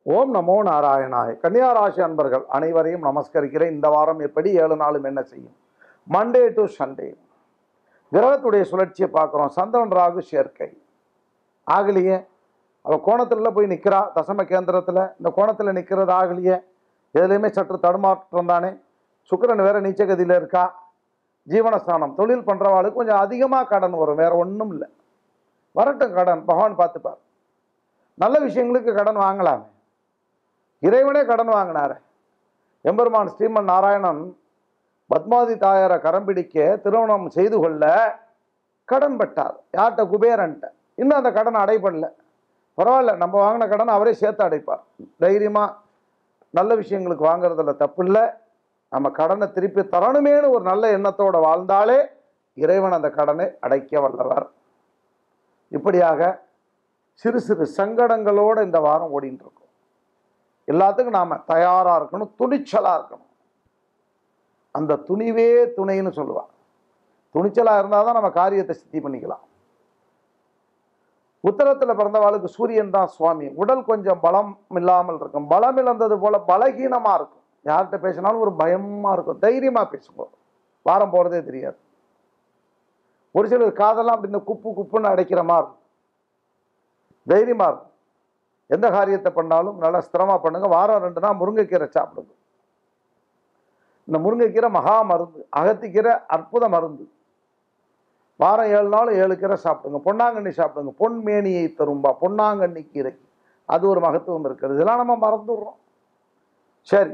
ஓம் நமோ நாராயணாய் கன்னியாராசி அன்பர்கள் அனைவரையும் நமஸ்கரிக்கிறேன் இந்த வாரம் எப்படி ஏழு நாளும் என்ன செய்யும் மண்டே டு சண்டே கிரகத்துடைய சுழற்சியை பார்க்குறோம் சந்திரன் ராகு சேர்க்கை ஆகலையே அவள் கோணத்துல போய் நிற்கிறா தசம கேந்திரத்தில் இந்த கோணத்தில் நிற்கிறது ஆகலையே எதுலேயுமே சற்று தடுமாற்றம் தானே சுக்கிரன் வேற நீச்சகதியில் இருக்கா ஜீவனஸ்தானம் தொழில் பண்ணுறவாளுக்கு கொஞ்சம் அதிகமாக கடன் வரும் வேற ஒன்றும் இல்லை வரட்டும் கடன் பகவான் பார்த்துப்பார் நல்ல விஷயங்களுக்கு கடன் வாங்கலாமே இறைவனே கடன் வாங்கினாரு எம்பெருமான் ஸ்ரீமன் நாராயணன் பத்மாதி தாயாரை கரம் பிடிக்க திருமணம் செய்து கொள்ள கடன் பட்டார் யார்கிட்ட குபேரன்ட்ட இன்னும் அந்த கடனை அடைப்படல பரவாயில்ல நம்ம வாங்கின கடன் அவரே சேர்த்து அடைப்பார் தைரியமாக நல்ல விஷயங்களுக்கு வாங்குறதுல தப்பு இல்லை நம்ம கடனை திருப்பி தரணுமேனு ஒரு நல்ல எண்ணத்தோட வாழ்ந்தாலே இறைவன் அந்த கடனை அடைக்க வல்லவர் இப்படியாக சிறு சிறு சங்கடங்களோடு இந்த வாரம் ஓடிட்டு இருக்கோம் எல்லாத்துக்கும் நாம் தயாராக இருக்கணும் துணிச்சலாக இருக்கணும் அந்த துணிவே துணைன்னு சொல்லுவாள் துணிச்சலாக இருந்தால் தான் நம்ம காரியத்தை சித்தி பண்ணிக்கலாம் உத்தரத்தில் பிறந்தவாளுக்கு சூரியன் தான் சுவாமி உடல் கொஞ்சம் பலம் இல்லாமல் இருக்கும் பலம் இழந்தது போல பலகீனமாக இருக்கும் யார்கிட்ட பேசினாலும் ஒரு பயமாக இருக்கும் தைரியமாக பேசுங்க வாரம் போகிறதே தெரியாது ஒரு சிலர் காதெல்லாம் அப்படி இந்த குப்பு குப்புன்னு அடைக்கிற மாதிரி இருக்கும் தைரியமாக இருக்கும் எந்த காரியத்தை பண்ணாலும் நல்லா ஸ்திரமாக பண்ணுங்க வாரம் ரெண்டு நாள் முருங்கைக்கீரை சாப்பிடுங்க இந்த முருங்கைக்கீரை மகா மருந்து அகத்திக்கீரை அற்புத மருந்து வாரம் ஏழு நாள் ஏழு கீரை சாப்பிடுங்க பொன்னாங்கண்ணி சாப்பிடுங்க பொன்மேனியை தரும்பா பொன்னாங்கண்ணி கீரை அது ஒரு மகத்துவம் இருக்கிறது இதெல்லாம் நம்ம மறந்துடுறோம் சரி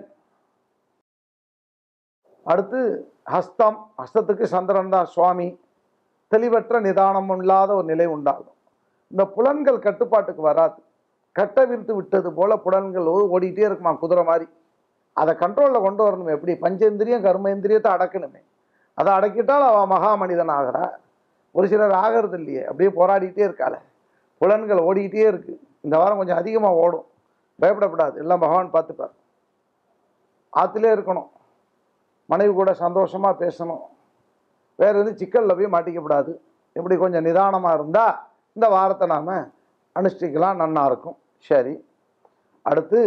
அடுத்து ஹஸ்தம் ஹஸ்தத்துக்கு சந்திரன் தான் சுவாமி தெளிவற்ற நிதானம் இல்லாத ஒரு நிலை உண்டாகும் இந்த புலன்கள் கட்டுப்பாட்டுக்கு வராது கட்டவிழ்த்து விட்டது போல புலன்கள் ஓ- ஓடிட்டே இருக்குமா குதிரை மாதிரி அதை கண்ட்ரோலில் கொண்டு வரணும் எப்படி பஞ்சேந்திரியம் கர்மேந்திரியத்தை அடக்கணுமே அதை அடக்கிட்டால் அவன் மகா மனிதன் ஆகிறா ஒரு சிலர் ஆகிறது இல்லையே அப்படியே போராடிட்டே இருக்காள புலன்கள் ஓடிக்கிட்டே இருக்கு இந்த வாரம் கொஞ்சம் அதிகமாக ஓடும் பயப்படக்கூடாது எல்லாம் பகவான் பார்த்துப்பார் ஆற்றுலே இருக்கணும் மனைவி கூட சந்தோஷமாக பேசணும் வேறு எதுவும் சிக்கலில் போய் மாட்டிக்கப்படாது இப்படி கொஞ்சம் நிதானமாக இருந்தால் இந்த வாரத்தை நாம் அனுஷ்டிக்கலாம் நன்னா இருக்கும் சரி அடுத்து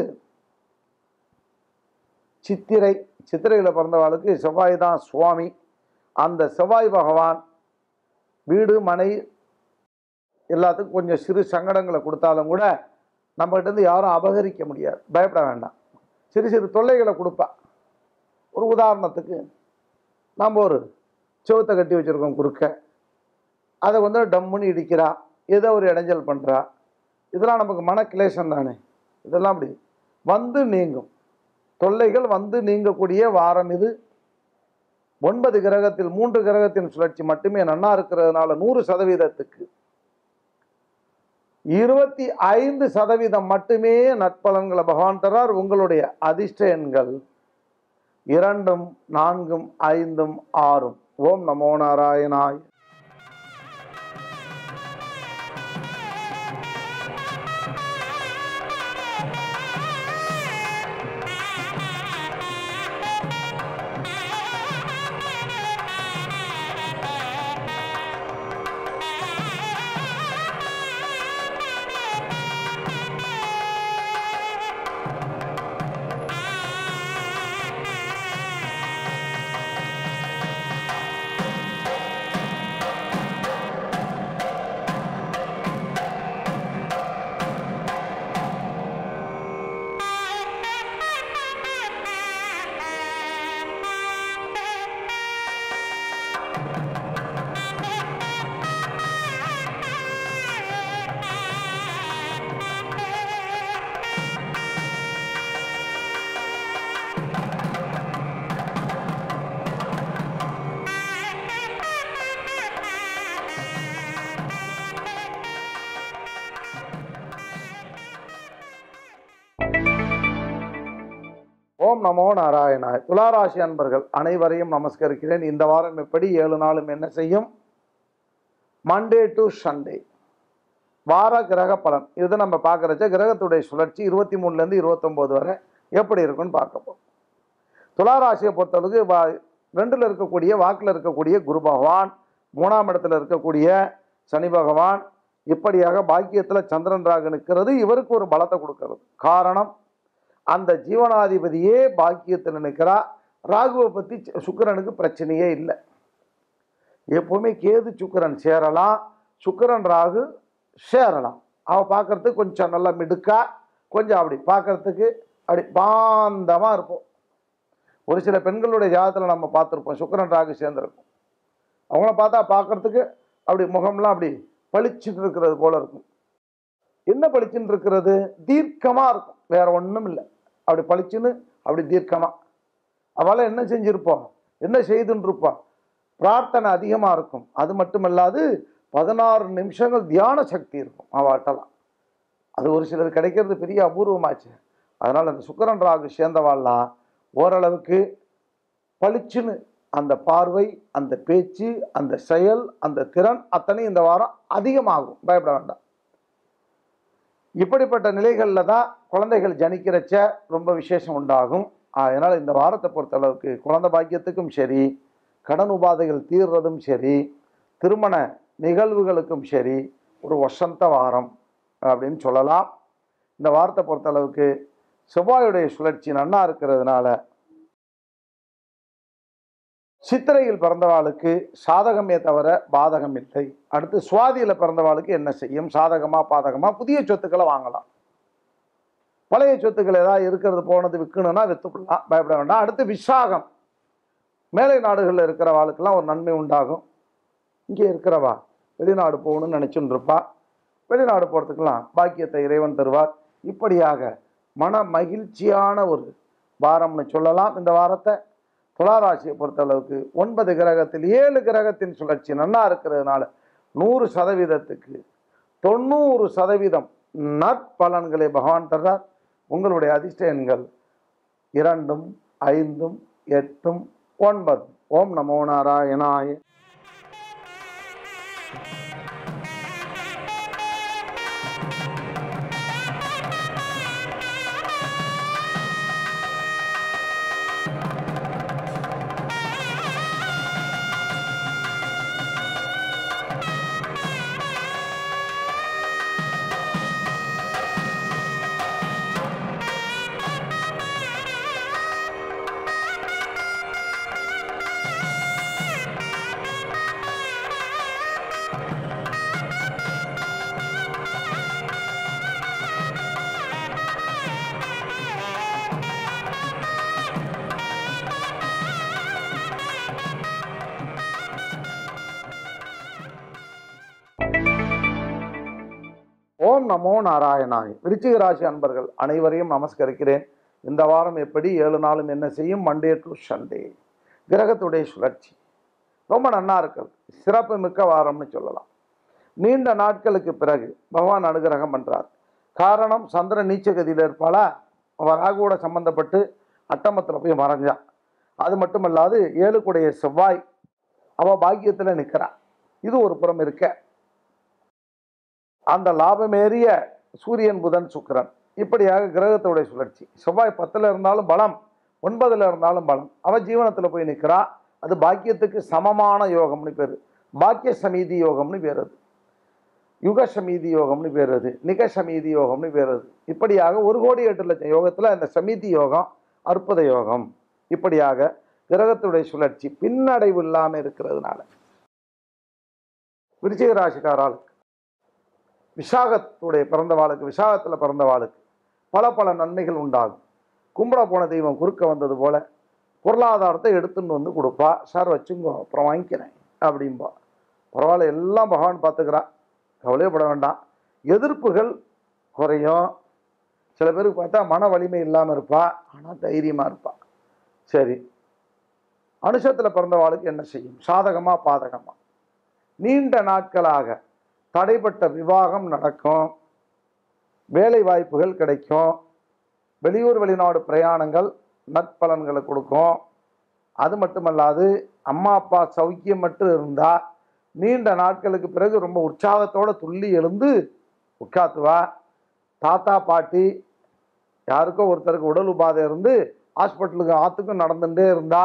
சித்திரை சித்திரையில் பிறந்தவாளுக்கு செவ்வாய் தான் சுவாமி அந்த செவ்வாய் பகவான் வீடு மனை எல்லாத்துக்கும் கொஞ்சம் சிறு சங்கடங்களை கொடுத்தாலும் கூட நம்மகிட்ட இருந்து யாரும் அபகரிக்க முடியாது பயப்பட வேண்டாம் சிறு சிறு தொல்லைகளை கொடுப்பா ஒரு உதாரணத்துக்கு நாம் ஒரு செவுத்தை கட்டி வச்சுருக்கோம் குறுக்க அதை வந்து டம்முன்னு இடிக்கிறா ஏதோ ஒரு இடைஞ்சல் பண்ணுறா இதெல்லாம் நமக்கு மன கிளேசம் தானே இதெல்லாம் அப்படி வந்து நீங்கும் தொல்லைகள் வந்து நீங்கக்கூடிய வாரம் இது ஒன்பது கிரகத்தில் மூன்று கிரகத்தின் சுழற்சி மட்டுமே நன்னா இருக்கிறதுனால நூறு சதவீதத்துக்கு இருபத்தி ஐந்து சதவீதம் மட்டுமே நற்பலன்களை பகவான் தரார் உங்களுடைய அதிர்ஷ்ட எண்கள் இரண்டும் நான்கும் ஐந்தும் ஆறும் ஓம் நமோ நாராயணாய் ஓம் நமோ நாராயணாய் துளாராசி அன்பர்கள் அனைவரையும் நமஸ்கரிக்கிறேன் இந்த வாரம் எப்படி ஏழு நாளும் என்ன செய்யும் மண்டே டு சண்டே வார கிரக பலன் இது நம்ம பார்க்குறச்ச கிரகத்துடைய சுழற்சி இருபத்தி மூணுலேருந்து இருபத்தொம்போது வரை எப்படி இருக்குன்னு பார்க்க போகிறோம் துளாராசியை பொறுத்தளவுக்கு வா ரெண்டில் இருக்கக்கூடிய வாக்கில் இருக்கக்கூடிய குரு பகவான் மூணாம் இடத்துல இருக்கக்கூடிய சனி பகவான் இப்படியாக பாக்கியத்தில் சந்திரன் ராகு நிற்கிறது இவருக்கு ஒரு பலத்தை கொடுக்கிறது காரணம் அந்த ஜீவனாதிபதியே பாக்கியத்தில் நிற்கிறா ராகுவை பற்றி சுக்கிரனுக்கு பிரச்சனையே இல்லை எப்பவுமே கேது சுக்கிரன் சேரலாம் சுக்கிரன் ராகு சேரலாம் அவன் பார்க்கறதுக்கு கொஞ்சம் நல்லா மிடுக்கா கொஞ்சம் அப்படி பார்க்கறதுக்கு அப்படி பாந்தமாக இருப்போம் ஒரு சில பெண்களுடைய ஜாதகத்தில் நம்ம பார்த்துருப்போம் சுக்கிரன் ராகு சேர்ந்துருக்கும் அவங்கள பார்த்தா பார்க்கறதுக்கு அப்படி முகம்லாம் அப்படி பளிச்சுட்டு இருக்கிறது போல இருக்கும் என்ன பளிச்சுன்னு இருக்கிறது தீர்க்கமாக இருக்கும் வேற ஒன்றும் இல்லை அப்படி பளிச்சுன்னு அப்படி தீர்க்கமாக அவளை என்ன செஞ்சிருப்போம் என்ன செய்துன்னு இருப்போம் பிரார்த்தனை அதிகமாக இருக்கும் அது மட்டுமல்லாது பதினாறு நிமிஷங்கள் தியான சக்தி இருக்கும் அவட்டலாம் அது ஒரு சிலர் கிடைக்கிறது பெரிய அபூர்வமாச்சு அதனால் அந்த சுக்கிரன் ராகு சேர்ந்தவாள்லாம் ஓரளவுக்கு பளிச்சுன்னு அந்த பார்வை அந்த பேச்சு அந்த செயல் அந்த திறன் அத்தனை இந்த வாரம் அதிகமாகும் பயப்பட வேண்டாம் இப்படிப்பட்ட நிலைகளில் தான் குழந்தைகள் ஜனிக்கிறச்ச ரொம்ப விசேஷம் உண்டாகும் அதனால் இந்த வாரத்தை பொறுத்தளவுக்கு குழந்தை பாக்கியத்துக்கும் சரி கடன் உபாதைகள் தீர்றதும் சரி திருமண நிகழ்வுகளுக்கும் சரி ஒரு வசந்த வாரம் அப்படின்னு சொல்லலாம் இந்த வாரத்தை பொறுத்தளவுக்கு செவ்வாயுடைய சுழற்சி நன்னா இருக்கிறதுனால சித்திரையில் பிறந்தவாளுக்கு சாதகமே தவிர பாதகம் இல்லை அடுத்து சுவாதியில் பிறந்தவாளுக்கு என்ன செய்யும் சாதகமா பாதகமா புதிய சொத்துக்களை வாங்கலாம் பழைய சொத்துக்கள் ஏதாவது இருக்கிறது போனது விற்கணும்னா வித்துக்கலாம் பயப்பட வேண்டாம் அடுத்து விசாகம் மேலை நாடுகளில் இருக்கிறவாளுக்கெல்லாம் ஒரு நன்மை உண்டாகும் இங்கே இருக்கிறவா வெளிநாடு போகணும்னு நினச்சின்னு இருப்பா வெளிநாடு போகிறதுக்கெல்லாம் பாக்கியத்தை இறைவன் தருவார் இப்படியாக மன மகிழ்ச்சியான ஒரு வாரம்னு சொல்லலாம் இந்த வாரத்தை துளாராசியை பொறுத்தளவுக்கு ஒன்பது கிரகத்தில் ஏழு கிரகத்தின் சுழற்சி நல்லா இருக்கிறதுனால நூறு சதவீதத்துக்கு தொண்ணூறு சதவீதம் நற்பலன்களை பகவான் தர்றார் உங்களுடைய அதிர்ஷ்ட எண்கள் இரண்டும் ஐந்தும் எட்டும் ஒன்பது ஓம் நமோ நாராயணாய ஓம் நமோ நாராயணாய் விருச்சிக ராசி அன்பர்கள் அனைவரையும் நமஸ்கரிக்கிறேன் இந்த வாரம் எப்படி ஏழு நாளும் என்ன செய்யும் மண்டே டு சண்டே கிரகத்துடைய சுழற்சி ரொம்ப நன்னா இருக்கிறது சிறப்பு மிக்க வாரம்னு சொல்லலாம் நீண்ட நாட்களுக்கு பிறகு பகவான் அனுகிரகம் பண்றார் காரணம் சந்திரன் நீச்சகதியில் இருப்பாளா அவன் ராகுவோட சம்பந்தப்பட்டு அட்டமத்தில் போய் மறைஞ்சான் அது மட்டுமல்லாது ஏழுக்குடைய செவ்வாய் அவ பாக்கியத்தில் நிற்கிறான் இது ஒரு புறம் இருக்க அந்த லாபமேறிய சூரியன் புதன் சுக்கிரன் இப்படியாக கிரகத்துடைய சுழற்சி செவ்வாய் பத்தில் இருந்தாலும் பலம் ஒன்பதில் இருந்தாலும் பலம் அவன் ஜீவனத்தில் போய் நிற்கிறா அது பாக்கியத்துக்கு சமமான யோகம்னு பேர் பாக்கிய சமீதி யோகம்னு பேர் அது யுக சமீதி யோகம்னு பேர் அது நிக சமீதி யோகம்னு பேர் அது இப்படியாக ஒரு கோடி எட்டு லட்சம் யோகத்தில் இந்த சமீதி யோகம் அற்புத யோகம் இப்படியாக கிரகத்துடைய சுழற்சி பின்னடைவு இல்லாமல் இருக்கிறதுனால விருச்சிக ராசிக்காராளுக்கு விசாகத்துடைய பிறந்தவாளுக்கு விசாகத்தில் பிறந்தவாளுக்கு பல பல நன்மைகள் உண்டாகும் கும்பிட போன தெய்வம் குறுக்க வந்தது போல பொருளாதாரத்தை எடுத்துன்னு வந்து கொடுப்பா சார் வச்சுங்கோ அப்புறம் வாங்கிக்கிறேன் அப்படிம்பா பரவாயில்ல எல்லாம் பகவான் பார்த்துக்கிறா கவலையப்பட வேண்டாம் எதிர்ப்புகள் குறையும் சில பேருக்கு பார்த்தா மன வலிமை இல்லாமல் இருப்பா ஆனால் தைரியமாக இருப்பா சரி அனுஷத்தில் பிறந்தவாளுக்கு என்ன செய்யும் சாதகமா பாதகமா நீண்ட நாட்களாக தடைப்பட்ட விவாகம் நடக்கும் வேலை வாய்ப்புகள் கிடைக்கும் வெளியூர் வெளிநாடு பிரயாணங்கள் நற்பலன்களை கொடுக்கும் அது மட்டுமல்லாது அம்மா அப்பா சௌக்கியம் மட்டும் இருந்தால் நீண்ட நாட்களுக்கு பிறகு ரொம்ப உற்சாகத்தோட துள்ளி எழுந்து உட்காத்துவா தாத்தா பாட்டி யாருக்கோ ஒருத்தருக்கு உடல் உபாதை இருந்து ஹாஸ்பிட்டலுக்கு ஆற்றுக்கும் நடந்துட்டே இருந்தா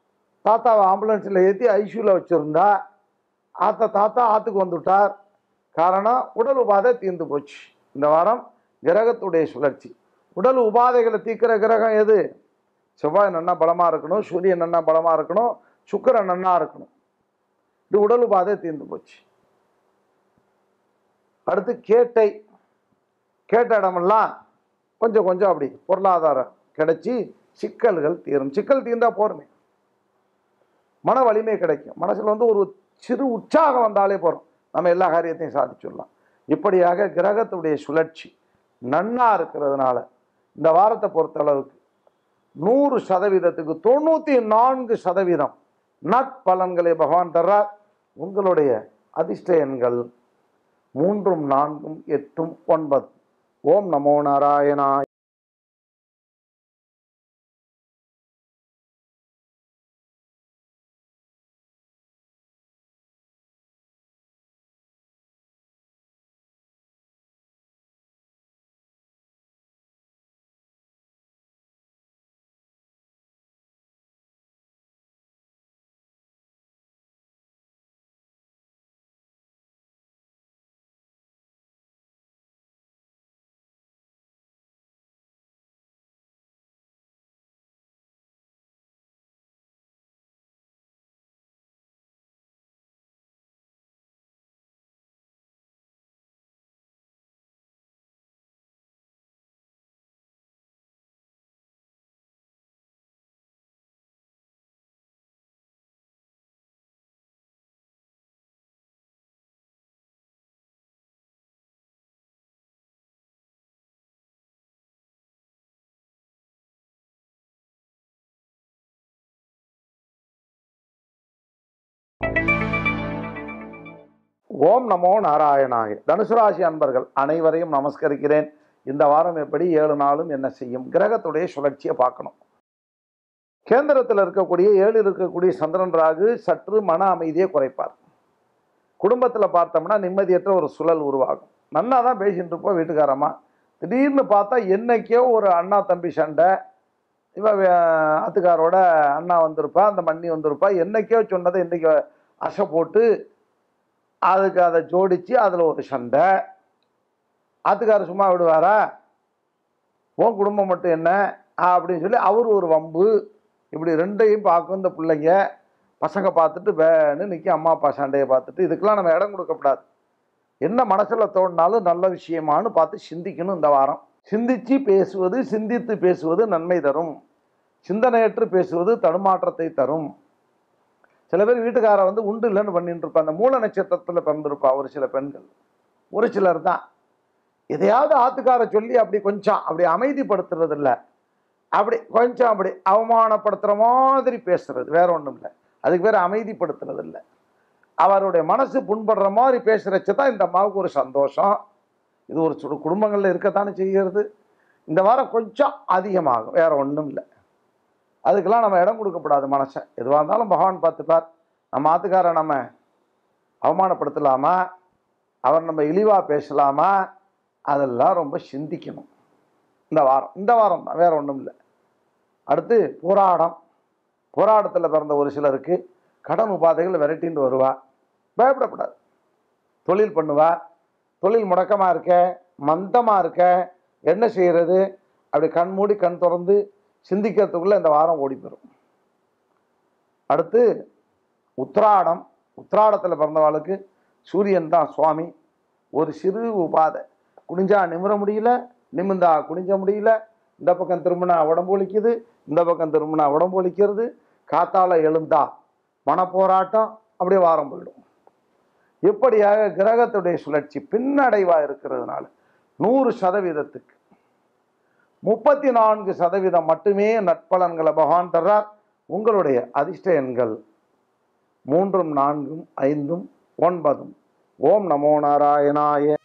தாத்தாவை ஆம்புலன்ஸில் ஏற்றி ஐசியூவில் வச்சுருந்தா ஆத்தா தாத்தா ஆற்றுக்கு வந்துவிட்டார் காரணம் உடல் உபாதை தீர்ந்து போச்சு இந்த வாரம் கிரகத்துடைய சுழற்சி உடல் உபாதைகளை தீர்க்கிற கிரகம் எது செவ்வாய் நன்னா பலமாக இருக்கணும் சூரியன் நன்னா பலமாக இருக்கணும் சுக்கிரன் நன்னா இருக்கணும் இது உடல் உபாதை தீர்ந்து போச்சு அடுத்து கேட்டை கேட்ட இடமெல்லாம் கொஞ்சம் கொஞ்சம் அப்படி பொருளாதாரம் கிடைச்சி சிக்கல்கள் தீரும் சிக்கல் தீர்ந்தா போருமே மன வலிமை கிடைக்கும் மனசுல வந்து ஒரு சிறு உற்சாகம் வந்தாலே போறோம் நம்ம எல்லா காரியத்தையும் சாதிச்சிடலாம் இப்படியாக கிரகத்துடைய சுழற்சி நன்னா இருக்கிறதுனால இந்த வாரத்தை பொறுத்தளவுக்கு நூறு சதவீதத்துக்கு தொண்ணூற்றி நான்கு சதவீதம் நற்பலன்களை பகவான் தர்றார் உங்களுடைய அதிர்ஷ்ட எண்கள் மூன்றும் நான்கும் எட்டும் ஒன்பது ஓம் நமோ நாராயணாய் ஓம் நமோ நாராயணாய தனுசு ராசி அன்பர்கள் அனைவரையும் நமஸ்கரிக்கிறேன் இந்த வாரம் எப்படி ஏழு நாளும் என்ன செய்யும் கிரகத்துடைய சுழற்சியை பார்க்கணும் கேந்திரத்தில் இருக்கக்கூடிய ஏழு இருக்கக்கூடிய சந்திரன் ராகு சற்று மன அமைதியை குறைப்பார் குடும்பத்தில் பார்த்தோம்னா நிம்மதியற்ற ஒரு சுழல் உருவாகும் நன்னா தான் பேசிட்டு இருப்போம் வீட்டுக்காரம்மா திடீர்னு பார்த்தா என்னைக்கோ ஒரு அண்ணா தம்பி சண்டை இவ ஆத்துக்காரோட அண்ணா வந்திருப்பா அந்த மண்ணி வந்திருப்பா என்னைக்கோ சொன்னதை இன்னைக்கு அசை போட்டு அதுக்கு அதை ஜோடிச்சு அதில் ஒரு சண்டை ஆத்துக்காரர் சும்மா விடுவாரா உன் குடும்பம் மட்டும் என்ன அப்படின்னு சொல்லி அவர் ஒரு வம்பு இப்படி ரெண்டையும் பார்க்கும் இந்த பிள்ளைங்க பசங்க பார்த்துட்டு வேன்னு நிற்கி அம்மா அப்பா சண்டையை பார்த்துட்டு இதுக்கெல்லாம் நம்ம இடம் கொடுக்கக்கூடாது என்ன மனசில் தோணினாலும் நல்ல விஷயமானு பார்த்து சிந்திக்கணும் இந்த வாரம் சிந்திச்சு பேசுவது சிந்தித்து பேசுவது நன்மை தரும் சிந்தனையற்று பேசுவது தடுமாற்றத்தை தரும் சில பேர் வீட்டுக்கார வந்து உண்டு இல்லைன்னு பண்ணிட்டு இருப்பா அந்த மூல நட்சத்திரத்தில் பிறந்திருப்பா ஒரு சில பெண்கள் ஒரு சிலர் தான் எதையாவது ஆத்துக்கார சொல்லி அப்படி கொஞ்சம் அப்படி அமைதிப்படுத்துறது இல்லை அப்படி கொஞ்சம் அப்படி அவமானப்படுத்துகிற மாதிரி பேசுறது வேற ஒன்றும் இல்லை அதுக்கு பேர் அமைதிப்படுத்துறது இல்லை அவருடைய மனசு புண்படுற மாதிரி பேசுகிறச்ச தான் இந்த அம்மாவுக்கு ஒரு சந்தோஷம் இது ஒரு சுடு குடும்பங்களில் இருக்கத்தானே செய்கிறது இந்த வாரம் கொஞ்சம் அதிகமாகும் வேற ஒன்றும் இல்லை அதுக்கெல்லாம் நம்ம இடம் கொடுக்கக்கூடாது மனசை எதுவாக இருந்தாலும் பகவான் பார்த்துப்பார் நம்ம ஆத்துக்காரை நம்ம அவமானப்படுத்தலாமா அவர் நம்ம இழிவாக பேசலாமா அதெல்லாம் ரொம்ப சிந்திக்கணும் இந்த வாரம் இந்த வாரம் தான் வேற ஒன்றும் இல்லை அடுத்து போராடம் போராட்டத்தில் பிறந்த ஒரு சிலருக்கு கடன் உபாதைகள் விரட்டின்னு வருவா பயப்படக்கூடாது தொழில் பண்ணுவா தொழில் முடக்கமாக இருக்க மந்தமாக இருக்க என்ன செய்கிறது அப்படி கண் மூடி கண் திறந்து சிந்திக்கிறதுக்குள்ளே இந்த வாரம் ஓடி போயிடும் அடுத்து உத்ராடம் உத்ராடத்தில் பிறந்தவாளுக்கு சூரியன் தான் சுவாமி ஒரு சிறு உபாதை குனிஞ்சா நிமிர முடியல நிமிந்தா குனிஞ்ச முடியல இந்த பக்கம் திரும்பினா உடம்பு வலிக்குது இந்த பக்கம் திரும்பினா உடம்பு வலிக்கிறது காத்தால எழுந்தா மனப்போராட்டம் அப்படியே வாரம் போயிடும் இப்படியாக கிரகத்துடைய சுழற்சி பின்னடைவா இருக்கிறதுனால நூறு சதவீதத்துக்கு முப்பத்தி நான்கு சதவீதம் மட்டுமே நற்பலன்களை பகவான் தர்றார் உங்களுடைய அதிர்ஷ்ட எண்கள் மூன்றும் நான்கும் ஐந்தும் ஒன்பதும் ஓம் நமோ நாராயணாய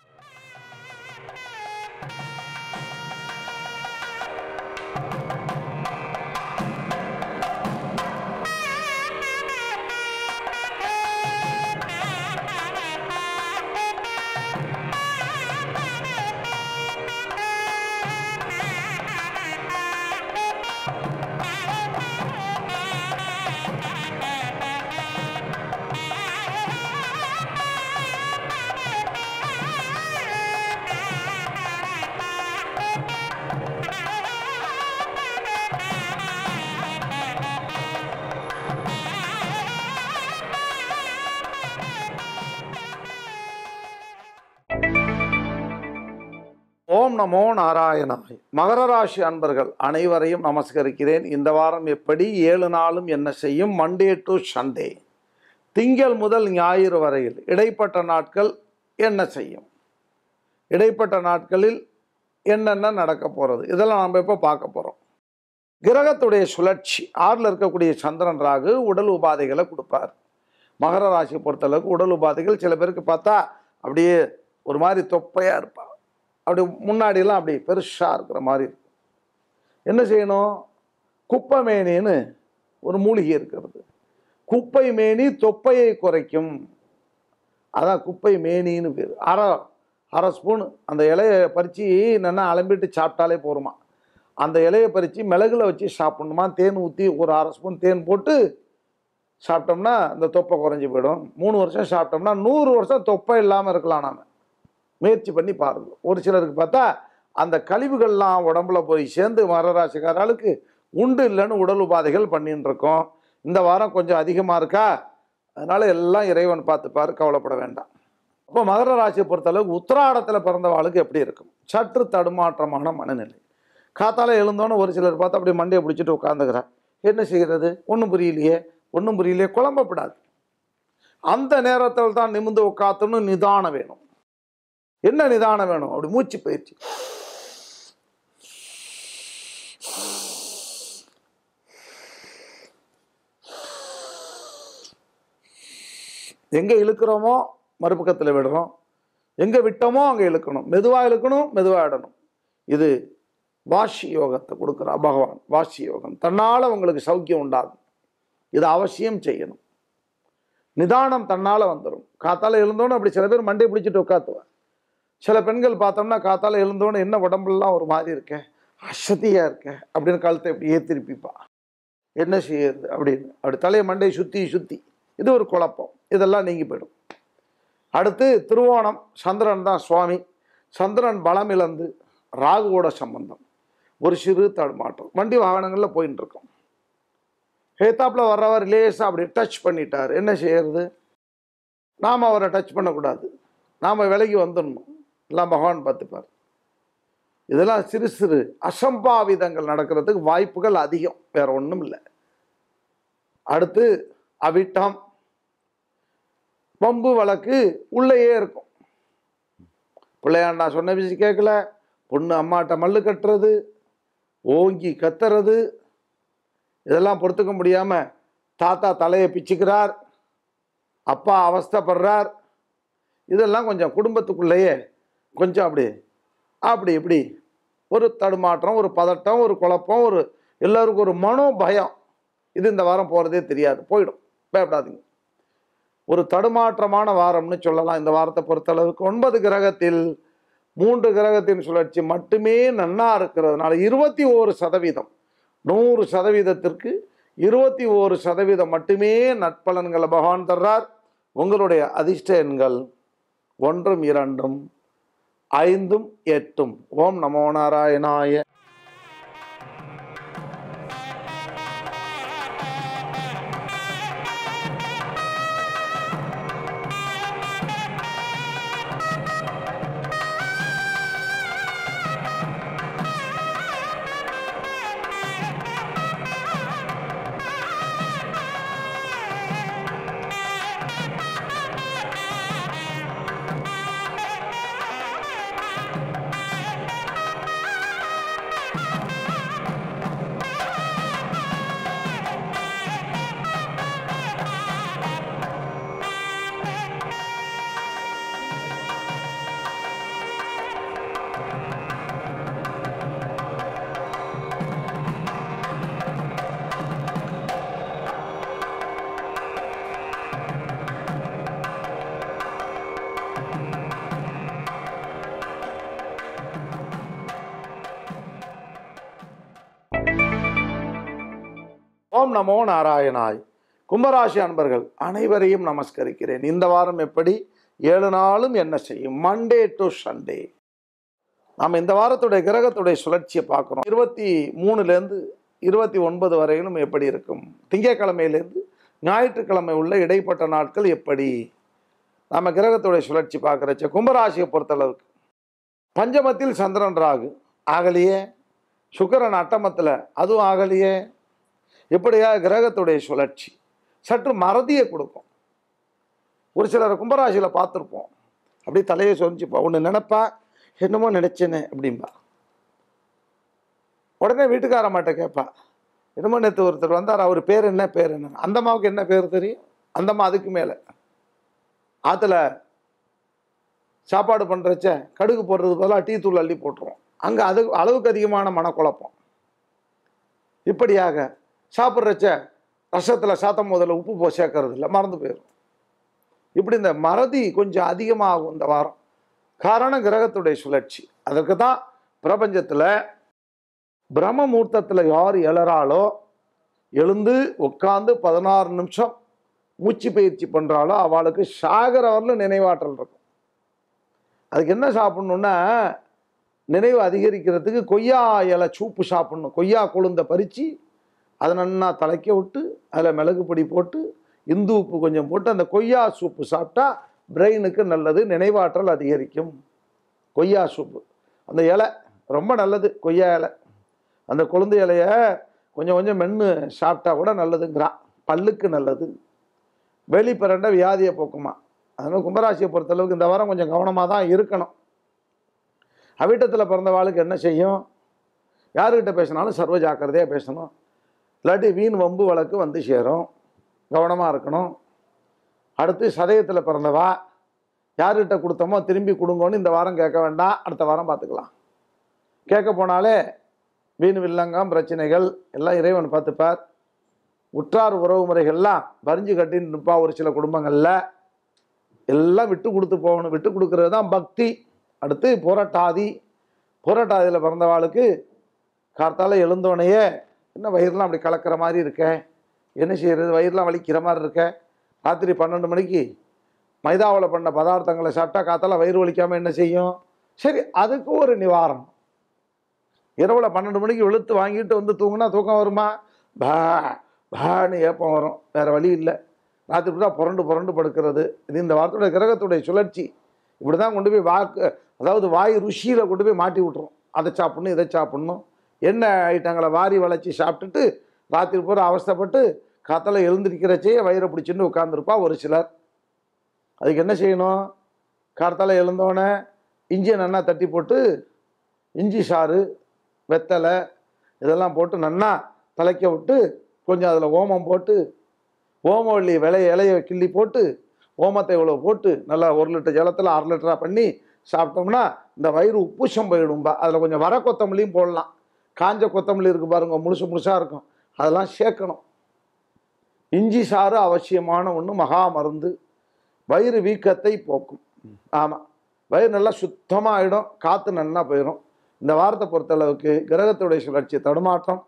ஓம் நமோ நாராயணாய் மகர ராசி அன்பர்கள் அனைவரையும் நமஸ்கரிக்கிறேன் இந்த வாரம் எப்படி ஏழு நாளும் என்ன செய்யும் மண்டே டு சண்டே திங்கள் முதல் ஞாயிறு வரையில் இடைப்பட்ட நாட்கள் என்ன செய்யும் இடைப்பட்ட நாட்களில் என்னென்ன நடக்க போகிறது இதெல்லாம் நம்ம இப்போ பார்க்க போகிறோம் கிரகத்துடைய சுழற்சி ஆறில் இருக்கக்கூடிய சந்திரன் ராகு உடல் உபாதைகளை கொடுப்பார் மகர ராசியை பொறுத்தளவுக்கு உடல் உபாதைகள் சில பேருக்கு பார்த்தா அப்படியே ஒரு மாதிரி தொப்பையாக இருப்பா அப்படி முன்னாடிலாம் அப்படி பெருசாக இருக்கிற மாதிரி இருக்கும் என்ன செய்யணும் குப்பைமேனின்னு ஒரு மூலிகை இருக்கிறது குப்பை மேனி தொப்பையை குறைக்கும் அதான் குப்பை மேனின்னு பேர் அரை அரை ஸ்பூன் அந்த இலையை பறித்து என்னென்னா அலம்பிட்டு சாப்பிட்டாலே போருமா அந்த இலையை பறித்து மிளகுல வச்சு சாப்பிட்ணுமா தேன் ஊற்றி ஒரு அரை ஸ்பூன் தேன் போட்டு சாப்பிட்டோம்னா இந்த தொப்பை குறைஞ்சி போயிடும் மூணு வருஷம் சாப்பிட்டோம்னா நூறு வருஷம் தொப்பை இல்லாமல் இருக்கலாம் நாம் முயற்சி பண்ணி பாருங்க ஒரு சிலருக்கு பார்த்தா அந்த கழிவுகள்லாம் உடம்புல போய் சேர்ந்து மரராசிக்காரர்களுக்கு உண்டு இல்லைன்னு உடல் உபாதைகள் பண்ணின்னு இருக்கோம் இந்த வாரம் கொஞ்சம் அதிகமாக இருக்கா அதனால் எல்லாம் இறைவன் பார்த்துப்பாரு கவலைப்பட வேண்டாம் அப்போ மகர ராசியை பொறுத்தளவுக்கு உத்திராடத்தில் பிறந்தவாளுக்கு எப்படி இருக்கும் சற்று தடுமாற்றமான மனநிலை காத்தால எழுந்தோன்னு ஒரு சிலர் பார்த்து அப்படியே மண்டையை பிடிச்சிட்டு உட்காந்துக்கிறார் என்ன செய்கிறது ஒன்றும் புரியலையே ஒன்றும் புரியலையே குழம்பப்படாது அந்த நேரத்தில் தான் நிமிந்து உட்காத்தணும் நிதானம் வேணும் என்ன நிதானம் வேணும் அப்படி மூச்சு பயிற்சி எங்கே இழுக்கிறோமோ மறுபக்கத்தில் விடுறோம் எங்கே விட்டோமோ அங்கே இழுக்கணும் மெதுவாக இழுக்கணும் மெதுவாக இடணும் இது வாஷி யோகத்தை கொடுக்குறா பகவான் வாஷி யோகம் தன்னால் உங்களுக்கு சௌக்கியம் உண்டாகும் இது அவசியம் செய்யணும் நிதானம் தன்னால் வந்துடும் காத்தால எழுந்தோன்னு அப்படி சில பேர் மண்டையை பிடிச்சிட்டு உட்காத்துவேன் சில பெண்கள் பார்த்தோம்னா காத்தால எழுந்தோன்னு என்ன உடம்புலாம் ஒரு மாதிரி இருக்க அசதியாக இருக்க அப்படின்னு கழுத்தை இப்படி ஏத்திருப்பிப்பா என்ன செய்யறது அப்படின்னு அப்படி தலையை மண்டையை சுற்றி சுற்றி இது ஒரு குழப்பம் இதெல்லாம் நீங்கி போயிடும் அடுத்து திருவோணம் சந்திரன் தான் சுவாமி சந்திரன் பலம் இழந்து ராகுவோட சம்பந்தம் ஒரு சிறு தடுமாற்றம் வண்டி வாகனங்களில் போயின்னு இருக்கோம் ஹேத்தாப்பில் வர்றவர் லேசாக அப்படி டச் பண்ணிட்டார் என்ன செய்யறது நாம் அவரை டச் பண்ணக்கூடாது நாம் விலகி வந்துடணும் எல்லாம் பகவான் பார்த்துப்பார் இதெல்லாம் சிறு சிறு அசம்பாவிதங்கள் நடக்கிறதுக்கு வாய்ப்புகள் அதிகம் வேற ஒன்றும் இல்லை அடுத்து அவிட்டம் பம்பு வழக்கு உள்ளேயே இருக்கும் பிள்ளையாண்டா சொன்ன விஷயம் கேட்கல பொண்ணு அம்மாட்ட மல்லு கட்டுறது ஓங்கி கத்துறது இதெல்லாம் பொறுத்துக்க முடியாமல் தாத்தா தலையை பிச்சுக்கிறார் அப்பா அவஸ்தைப்படுறார் இதெல்லாம் கொஞ்சம் குடும்பத்துக்குள்ளேயே கொஞ்சம் அப்படி அப்படி இப்படி ஒரு தடுமாற்றம் ஒரு பதட்டம் ஒரு குழப்பம் ஒரு எல்லோருக்கும் ஒரு மனோ பயம் இது இந்த வாரம் போகிறதே தெரியாது போயிடும் பயப்படாதீங்க ஒரு தடுமாற்றமான வாரம்னு சொல்லலாம் இந்த வாரத்தை பொறுத்தளவுக்கு ஒன்பது கிரகத்தில் மூன்று கிரகத்தின் சுழற்சி மட்டுமே நன்னா இருக்கிறதுனால இருபத்தி ஓரு சதவீதம் நூறு சதவீதத்திற்கு இருபத்தி ஓரு சதவீதம் மட்டுமே நட்பலன்களை பகவான் தர்றார் உங்களுடைய அதிர்ஷ்ட எண்கள் ஒன்றும் இரண்டும் ஐந்தும் எட்டும் ஓம் நமோ நாராயணாய ஓம் நமோ நாராயணாய் கும்பராசி அன்பர்கள் அனைவரையும் நமஸ்கரிக்கிறேன் இந்த வாரம் எப்படி ஏழு நாளும் என்ன செய்யும் மண்டே டு சண்டே நாம் இந்த வாரத்துடைய கிரகத்துடைய சுழற்சியை பார்க்குறோம் இருபத்தி மூணுலேருந்து இருபத்தி ஒன்பது வரையிலும் எப்படி இருக்கும் திங்கட்கிழமையிலேருந்து ஞாயிற்றுக்கிழமை உள்ள இடைப்பட்ட நாட்கள் எப்படி நம்ம கிரகத்துடைய சுழற்சி பார்க்குறச்ச கும்பராசியை பொறுத்தளவுக்கு பஞ்சமத்தில் சந்திரன் ராகு ஆகலையே சுக்கிரன் அட்டமத்தில் அதுவும் ஆகலையே இப்படியா கிரகத்துடைய சுழற்சி சற்று மறதியை கொடுக்கும் ஒரு சிலர் கும்பராசியில் பார்த்துருப்போம் அப்படி தலையை சொரிஞ்சுப்பா ஒன்று நினைப்பா என்னமோ நினைச்சேனே அப்படிம்பா உடனே வீட்டுக்காரம்மாட்ட கேட்பா என்னமோ நேற்று ஒருத்தர் வந்தார் அவர் பேர் என்ன பேர் என்ன அந்த அம்மாவுக்கு என்ன பேர் தெரியும் அந்த அம்மா அதுக்கு மேலே ஆற்றுல சாப்பாடு பண்ணுறச்ச கடுகு போடுறதுக்கு பதிலாக டீ தூள் அள்ளி போட்டுருவோம் அங்கே அது அளவுக்கு அதிகமான மனக்குழப்பம் இப்படியாக சாப்பிட்றச்ச ரசத்தில் சாத்தம் முதல்ல உப்பு போ சேர்க்கறது இல்லை மறந்து போயிடும் இப்படி இந்த மறதி கொஞ்சம் அதிகமாகும் இந்த வாரம் காரணம் கிரகத்துடைய சுழற்சி அதற்கு தான் பிரபஞ்சத்தில் பிரம்ம முகூர்த்தத்தில் யார் எழறாளோ எழுந்து உட்காந்து பதினாறு நிமிஷம் மூச்சு பயிற்சி பண்ணுறாளோ அவளுக்கு சாகர வரலும் நினைவாற்றல் இருக்கும் அதுக்கு என்ன சாப்பிட்ணுன்னா நினைவு அதிகரிக்கிறதுக்கு கொய்யா இலை சூப்பு சாப்பிட்ணும் கொய்யா கொழுந்த பறித்து அதை நன்னா தலைக்க விட்டு அதில் மிளகு பொடி போட்டு இந்து உப்பு கொஞ்சம் போட்டு அந்த கொய்யா சூப்பு சாப்பிட்டா பிரெயினுக்கு நல்லது நினைவாற்றல் அதிகரிக்கும் கொய்யா சூப்பு அந்த இலை ரொம்ப நல்லது கொய்யா இலை அந்த கொழுந்து இலைய கொஞ்சம் கொஞ்சம் மென்று சாப்பிட்டா கூட நல்லதுங்கிறான் பல்லுக்கு நல்லது வெளி பிறண்ட வியாதியை போக்குமா அதனால் கும்பராசியை பொறுத்தளவுக்கு இந்த வாரம் கொஞ்சம் கவனமாக தான் இருக்கணும் அவிட்டத்தில் பிறந்த வாளுக்கு என்ன செய்யும் யாருக்கிட்ட பேசினாலும் சர்வ ஜாக்கிரதையாக பேசணும் இல்லாட்டி வீண் வம்பு வழக்கு வந்து சேரும் கவனமாக இருக்கணும் அடுத்து சதயத்தில் பிறந்தவா யார்கிட்ட கொடுத்தோமோ திரும்பி கொடுங்கன்னு இந்த வாரம் கேட்க வேண்டாம் அடுத்த வாரம் பார்த்துக்கலாம் கேட்க போனாலே வீண் வில்லங்கம் பிரச்சனைகள் எல்லாம் இறைவன் பார்த்துப்பார் உற்றார் உறவு முறைகள்லாம் வரிஞ்சு கட்டின்னு நிற்பா ஒரு சில குடும்பங்களில் எல்லாம் விட்டு கொடுத்து போகணும் விட்டு கொடுக்கறது தான் பக்தி அடுத்து புரட்டாதி புரட்டாதியில் பிறந்தவாளுக்கு கார்த்தால எழுந்தோடனேயே என்ன வயிறுலாம் அப்படி கலக்கிற மாதிரி இருக்க என்ன செய்யறது வயிறுலாம் வலிக்கிற மாதிரி இருக்க ராத்திரி பன்னெண்டு மணிக்கு மைதாவில் பண்ண பதார்த்தங்களை சாப்பிட்டா காத்தால வயிறு வலிக்காமல் என்ன செய்யும் சரி அதுக்கு ஒரு நிவாரணம் இரவில் பன்னெண்டு மணிக்கு வெளுத்து வாங்கிட்டு வந்து தூங்கினா தூக்கம் வருமா பா பான்னு ஏப்பம் வரும் வேறு வழி இல்லை ராத்திரி கூட புரண்டு புரண்டு படுக்கிறது இது இந்த வாரத்துடைய கிரகத்துடைய சுழற்சி இப்படி தான் கொண்டு போய் வாக்கு அதாவது வாய் ருசியில் கொண்டு போய் மாட்டி விட்ரும் அதை சாப்பிட்ணும் இதை சாப்பிட்ணும் எண்ணெய் ஐட்டங்களை வாரி வளைச்சி சாப்பிட்டுட்டு ராத்திரி பூரா அவஸ்தைப்பட்டு காத்தால எழுந்திருக்கிறச்சே வயிறை பிடிச்சின்னு உட்காந்துருப்பா ஒரு சிலர் அதுக்கு என்ன செய்யணும் கார்த்தால எழுந்தோடனே இஞ்சியை நன்னா தட்டி போட்டு இஞ்சி சாறு வெத்தலை இதெல்லாம் போட்டு நன்னா தலைக்க விட்டு கொஞ்சம் அதில் ஓமம் போட்டு ஓமவள்ளி விலை இலைய கிள்ளி போட்டு ஓமத்தை இவ்வளோ போட்டு நல்லா ஒரு லிட்டர் ஜலத்தில் அரை லிட்டராக பண்ணி சாப்பிட்டோம்னா இந்த வயிறு உப்புஷம் போயிடும்பா அதில் கொஞ்சம் வர கொத்தமல்லியும் போடலாம் காஞ்ச கொத்தமல்லி இருக்குது பாருங்க முழுசு முழுசாக இருக்கும் அதெல்லாம் சேர்க்கணும் இஞ்சி சாறு அவசியமான ஒன்று மகா மருந்து வயிறு வீக்கத்தை போக்கும் ஆமாம் வயிறு நல்லா சுத்தமாக ஆகிடும் காற்று நல்லா போயிடும் இந்த வாரத்தை பொறுத்தளவுக்கு கிரகத்துடைய சுழற்சி தடுமாற்றம்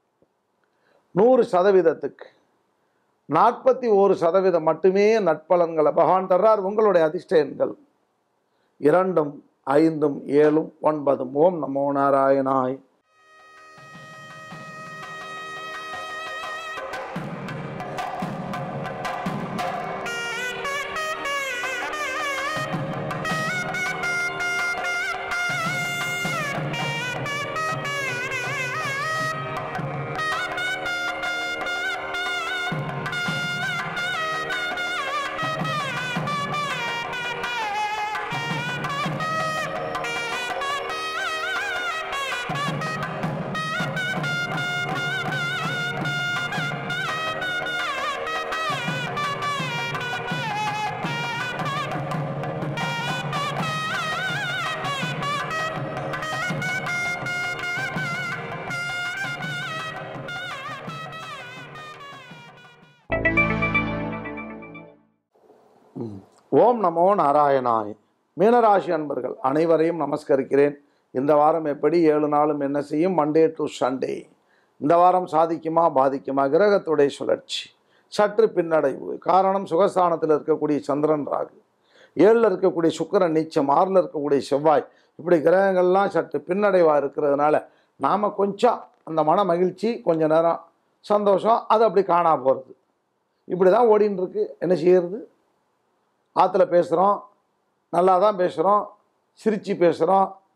நூறு சதவீதத்துக்கு நாற்பத்தி ஓரு சதவீதம் மட்டுமே நட்பலன்களை பகவான் தர்றார் உங்களுடைய அதிர்ஷ்ட எண்கள் இரண்டும் ஐந்தும் ஏழும் ஒன்பதும் ஓம் நமோ நாராயணாய் ஓம் நமோ நாராயணாய் மீனராசி அன்பர்கள் அனைவரையும் நமஸ்கரிக்கிறேன் இந்த வாரம் எப்படி ஏழு நாளும் என்ன செய்யும் மண்டே டு சண்டே இந்த வாரம் சாதிக்குமா பாதிக்குமா கிரகத்துடைய சுழற்சி சற்று பின்னடைவு காரணம் சுகஸ்தானத்தில் இருக்கக்கூடிய சந்திரன் ராகு ஏழில் இருக்கக்கூடிய சுக்கிரன் நீச்சம் ஆறில் இருக்கக்கூடிய செவ்வாய் இப்படி கிரகங்கள்லாம் சற்று பின்னடைவாக இருக்கிறதுனால நாம் கொஞ்சம் அந்த மன மகிழ்ச்சி கொஞ்ச நேரம் சந்தோஷம் அது அப்படி காணா போகிறது இப்படி தான் ஓடின்னு இருக்கு என்ன செய்யறது ஆற்றுல பேசுகிறோம் நல்லா தான் பேசுகிறோம் சிரித்து பேசுகிறோம்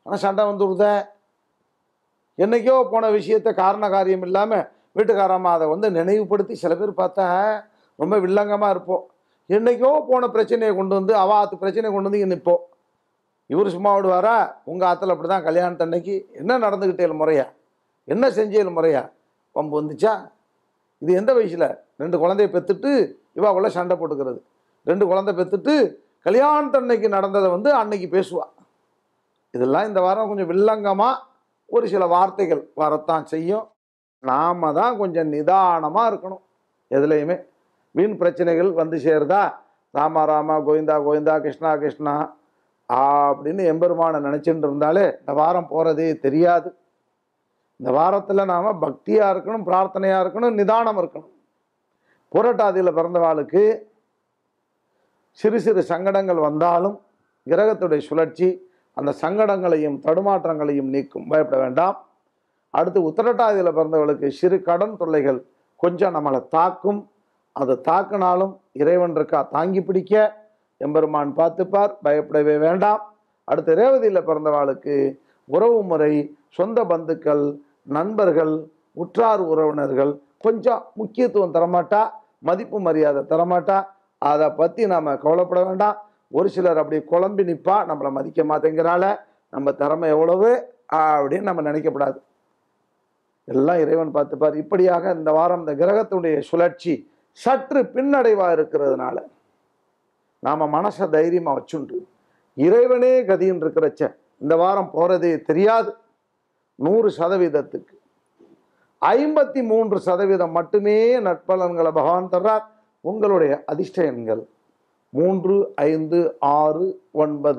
ஆனால் சண்டை வந்துடுதே என்னைக்கோ போன விஷயத்த காரண காரியம் இல்லாமல் வீட்டுக்காரம்மா அதை வந்து நினைவுபடுத்தி சில பேர் பார்த்தா ரொம்ப வில்லங்கமாக இருப்போம் என்னைக்கோ போன பிரச்சனையை கொண்டு வந்து அவ ஆத்து பிரச்சனையை கொண்டு வந்து இங்கே நிற்போம் இவர் சும்மா விடுவாரா உங்கள் ஆற்றுல அப்படி தான் கல்யாணத்தன்னைக்கு என்ன நடந்துக்கிட்டே முறையா என்ன செஞ்சேல் முறையா பம்பு வந்துச்சா இது எந்த வயசில் ரெண்டு குழந்தைய பெற்றுட்டு இவா உள்ள சண்டை போட்டுக்கிறது ரெண்டு குழந்தை பெற்றுட்டு கல்யாணத்தன்னைக்கு நடந்ததை வந்து அன்னைக்கு பேசுவா இதெல்லாம் இந்த வாரம் கொஞ்சம் வில்லங்கமாக ஒரு சில வார்த்தைகள் வரத்தான் செய்யும் நாம தான் கொஞ்சம் நிதானமாக இருக்கணும் எதுலேயுமே வீண் பிரச்சனைகள் வந்து சேருதா ராமா ராமா கோவிந்தா கோவிந்தா கிருஷ்ணா கிருஷ்ணா அப்படின்னு எம்பெருமானை நினச்சிட்டு இருந்தாலே இந்த வாரம் போகிறதே தெரியாது இந்த வாரத்தில் நாம் பக்தியாக இருக்கணும் பிரார்த்தனையாக இருக்கணும் நிதானம் இருக்கணும் புரட்டாதியில் பிறந்தவாளுக்கு சிறு சிறு சங்கடங்கள் வந்தாலும் கிரகத்துடைய சுழற்சி அந்த சங்கடங்களையும் தடுமாற்றங்களையும் நீக்கும் பயப்பட வேண்டாம் அடுத்து உத்திரட்டாதியில் பிறந்தவளுக்கு சிறு கடன் தொல்லைகள் கொஞ்சம் நம்மளை தாக்கும் அது தாக்கினாலும் இறைவன் இருக்கா தாங்கி பிடிக்க எம்பெருமான் பார்த்துப்பார் பயப்படவே வேண்டாம் அடுத்து ரேவதியில் பிறந்தவாளுக்கு உறவு முறை சொந்த பந்துக்கள் நண்பர்கள் உற்றார் உறவினர்கள் கொஞ்சம் முக்கியத்துவம் தரமாட்டா மதிப்பு மரியாதை தரமாட்டா அதை பற்றி நாம் கவலைப்பட வேண்டாம் ஒரு சிலர் அப்படி குழம்பி நிற்பா நம்மளை மதிக்க மாட்டேங்கிறால நம்ம திறமை எவ்வளவு அப்படின்னு நம்ம நினைக்கப்படாது எல்லாம் இறைவன் பார்த்துப்பார் இப்படியாக இந்த வாரம் இந்த கிரகத்துடைய சுழற்சி சற்று பின்னடைவாக இருக்கிறதுனால நாம் மனசை தைரியமாக வச்சுண்டு இறைவனே கதின்னு இருக்கிறச்ச இந்த வாரம் போகிறதே தெரியாது நூறு சதவீதத்துக்கு ஐம்பத்தி மூன்று சதவீதம் மட்டுமே நட்பலன்களை பகவான் தர்றார் உங்களுடைய அதிர்ஷ்ட எண்கள் மூன்று ஐந்து ஆறு ஒன்பது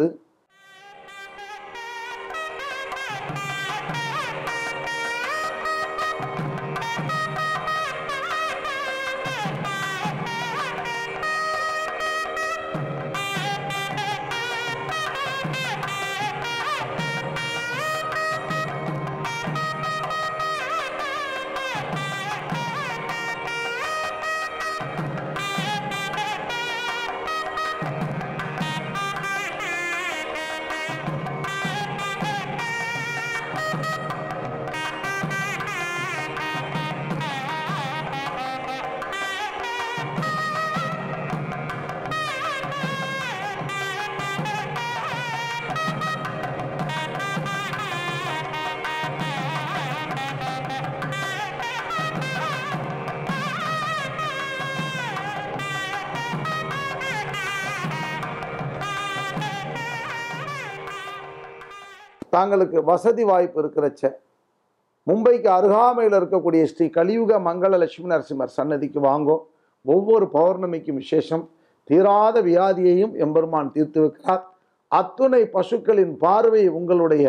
தாங்களுக்கு வசதி வாய்ப்பு இருக்கிறச்ச மும்பைக்கு அருகாமையில் இருக்கக்கூடிய ஸ்ரீ கலியுக மங்கள லட்சுமி நரசிம்மர் சன்னதிக்கு வாங்கோ ஒவ்வொரு பௌர்ணமிக்கும் விசேஷம் தீராத வியாதியையும் எம்பெருமான் தீர்த்து வைக்கிறார் அத்துணை பசுக்களின் பார்வை உங்களுடைய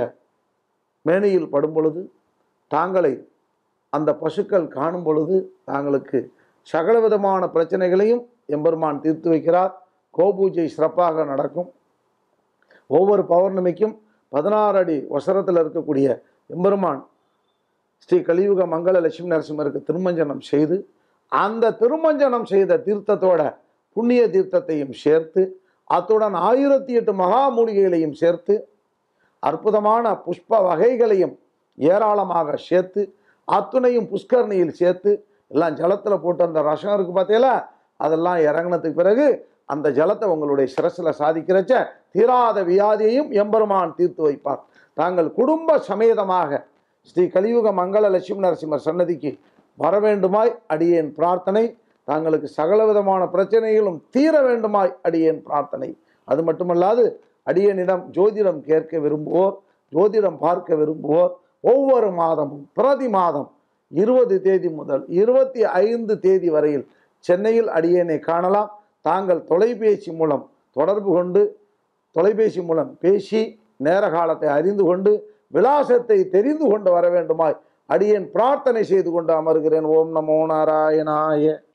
மேனையில் படும் பொழுது தாங்களை அந்த பசுக்கள் காணும் பொழுது தாங்களுக்கு சகலவிதமான பிரச்சனைகளையும் எம்பெருமான் தீர்த்து வைக்கிறார் கோபூஜை சிறப்பாக நடக்கும் ஒவ்வொரு பௌர்ணமிக்கும் பதினாறு அடி வசரத்தில் இருக்கக்கூடிய எம்பெருமான் ஸ்ரீ கலியுக மங்கள லட்சுமி நரசிம்மருக்கு திருமஞ்சனம் செய்து அந்த திருமஞ்சனம் செய்த தீர்த்தத்தோட புண்ணிய தீர்த்தத்தையும் சேர்த்து அத்துடன் ஆயிரத்தி எட்டு மகா மூலிகைகளையும் சேர்த்து அற்புதமான புஷ்ப வகைகளையும் ஏராளமாக சேர்த்து அத்துணையும் புஷ்கரணியில் சேர்த்து எல்லாம் ஜலத்தில் போட்டு அந்த ரசம் இருக்கு பார்த்தீங்களா அதெல்லாம் இறங்கினதுக்கு பிறகு அந்த ஜலத்தை உங்களுடைய சிரசில் சாதிக்கிறச்ச தீராத வியாதியையும் எம்பெருமான் தீர்த்து வைப்பார் தாங்கள் குடும்ப சமேதமாக ஸ்ரீ கலியுக மங்கள லட்சுமி நரசிம்மர் சன்னதிக்கு வர வேண்டுமாய் அடியேன் பிரார்த்தனை தாங்களுக்கு சகலவிதமான பிரச்சனைகளும் தீர வேண்டுமாய் அடியேன் பிரார்த்தனை அது மட்டுமல்லாது அடியனிடம் ஜோதிடம் கேட்க விரும்புவோர் ஜோதிடம் பார்க்க விரும்புவோர் ஒவ்வொரு மாதமும் பிரதி மாதம் இருபது தேதி முதல் இருபத்தி ஐந்து தேதி வரையில் சென்னையில் அடியேனை காணலாம் தாங்கள் தொலைபேசி மூலம் தொடர்பு கொண்டு தொலைபேசி மூலம் பேசி நேர காலத்தை அறிந்து கொண்டு விலாசத்தை தெரிந்து கொண்டு வர வேண்டுமாய் அடியேன் பிரார்த்தனை செய்து கொண்டு அமர்கிறேன் ஓம் நமோ நாராயணாய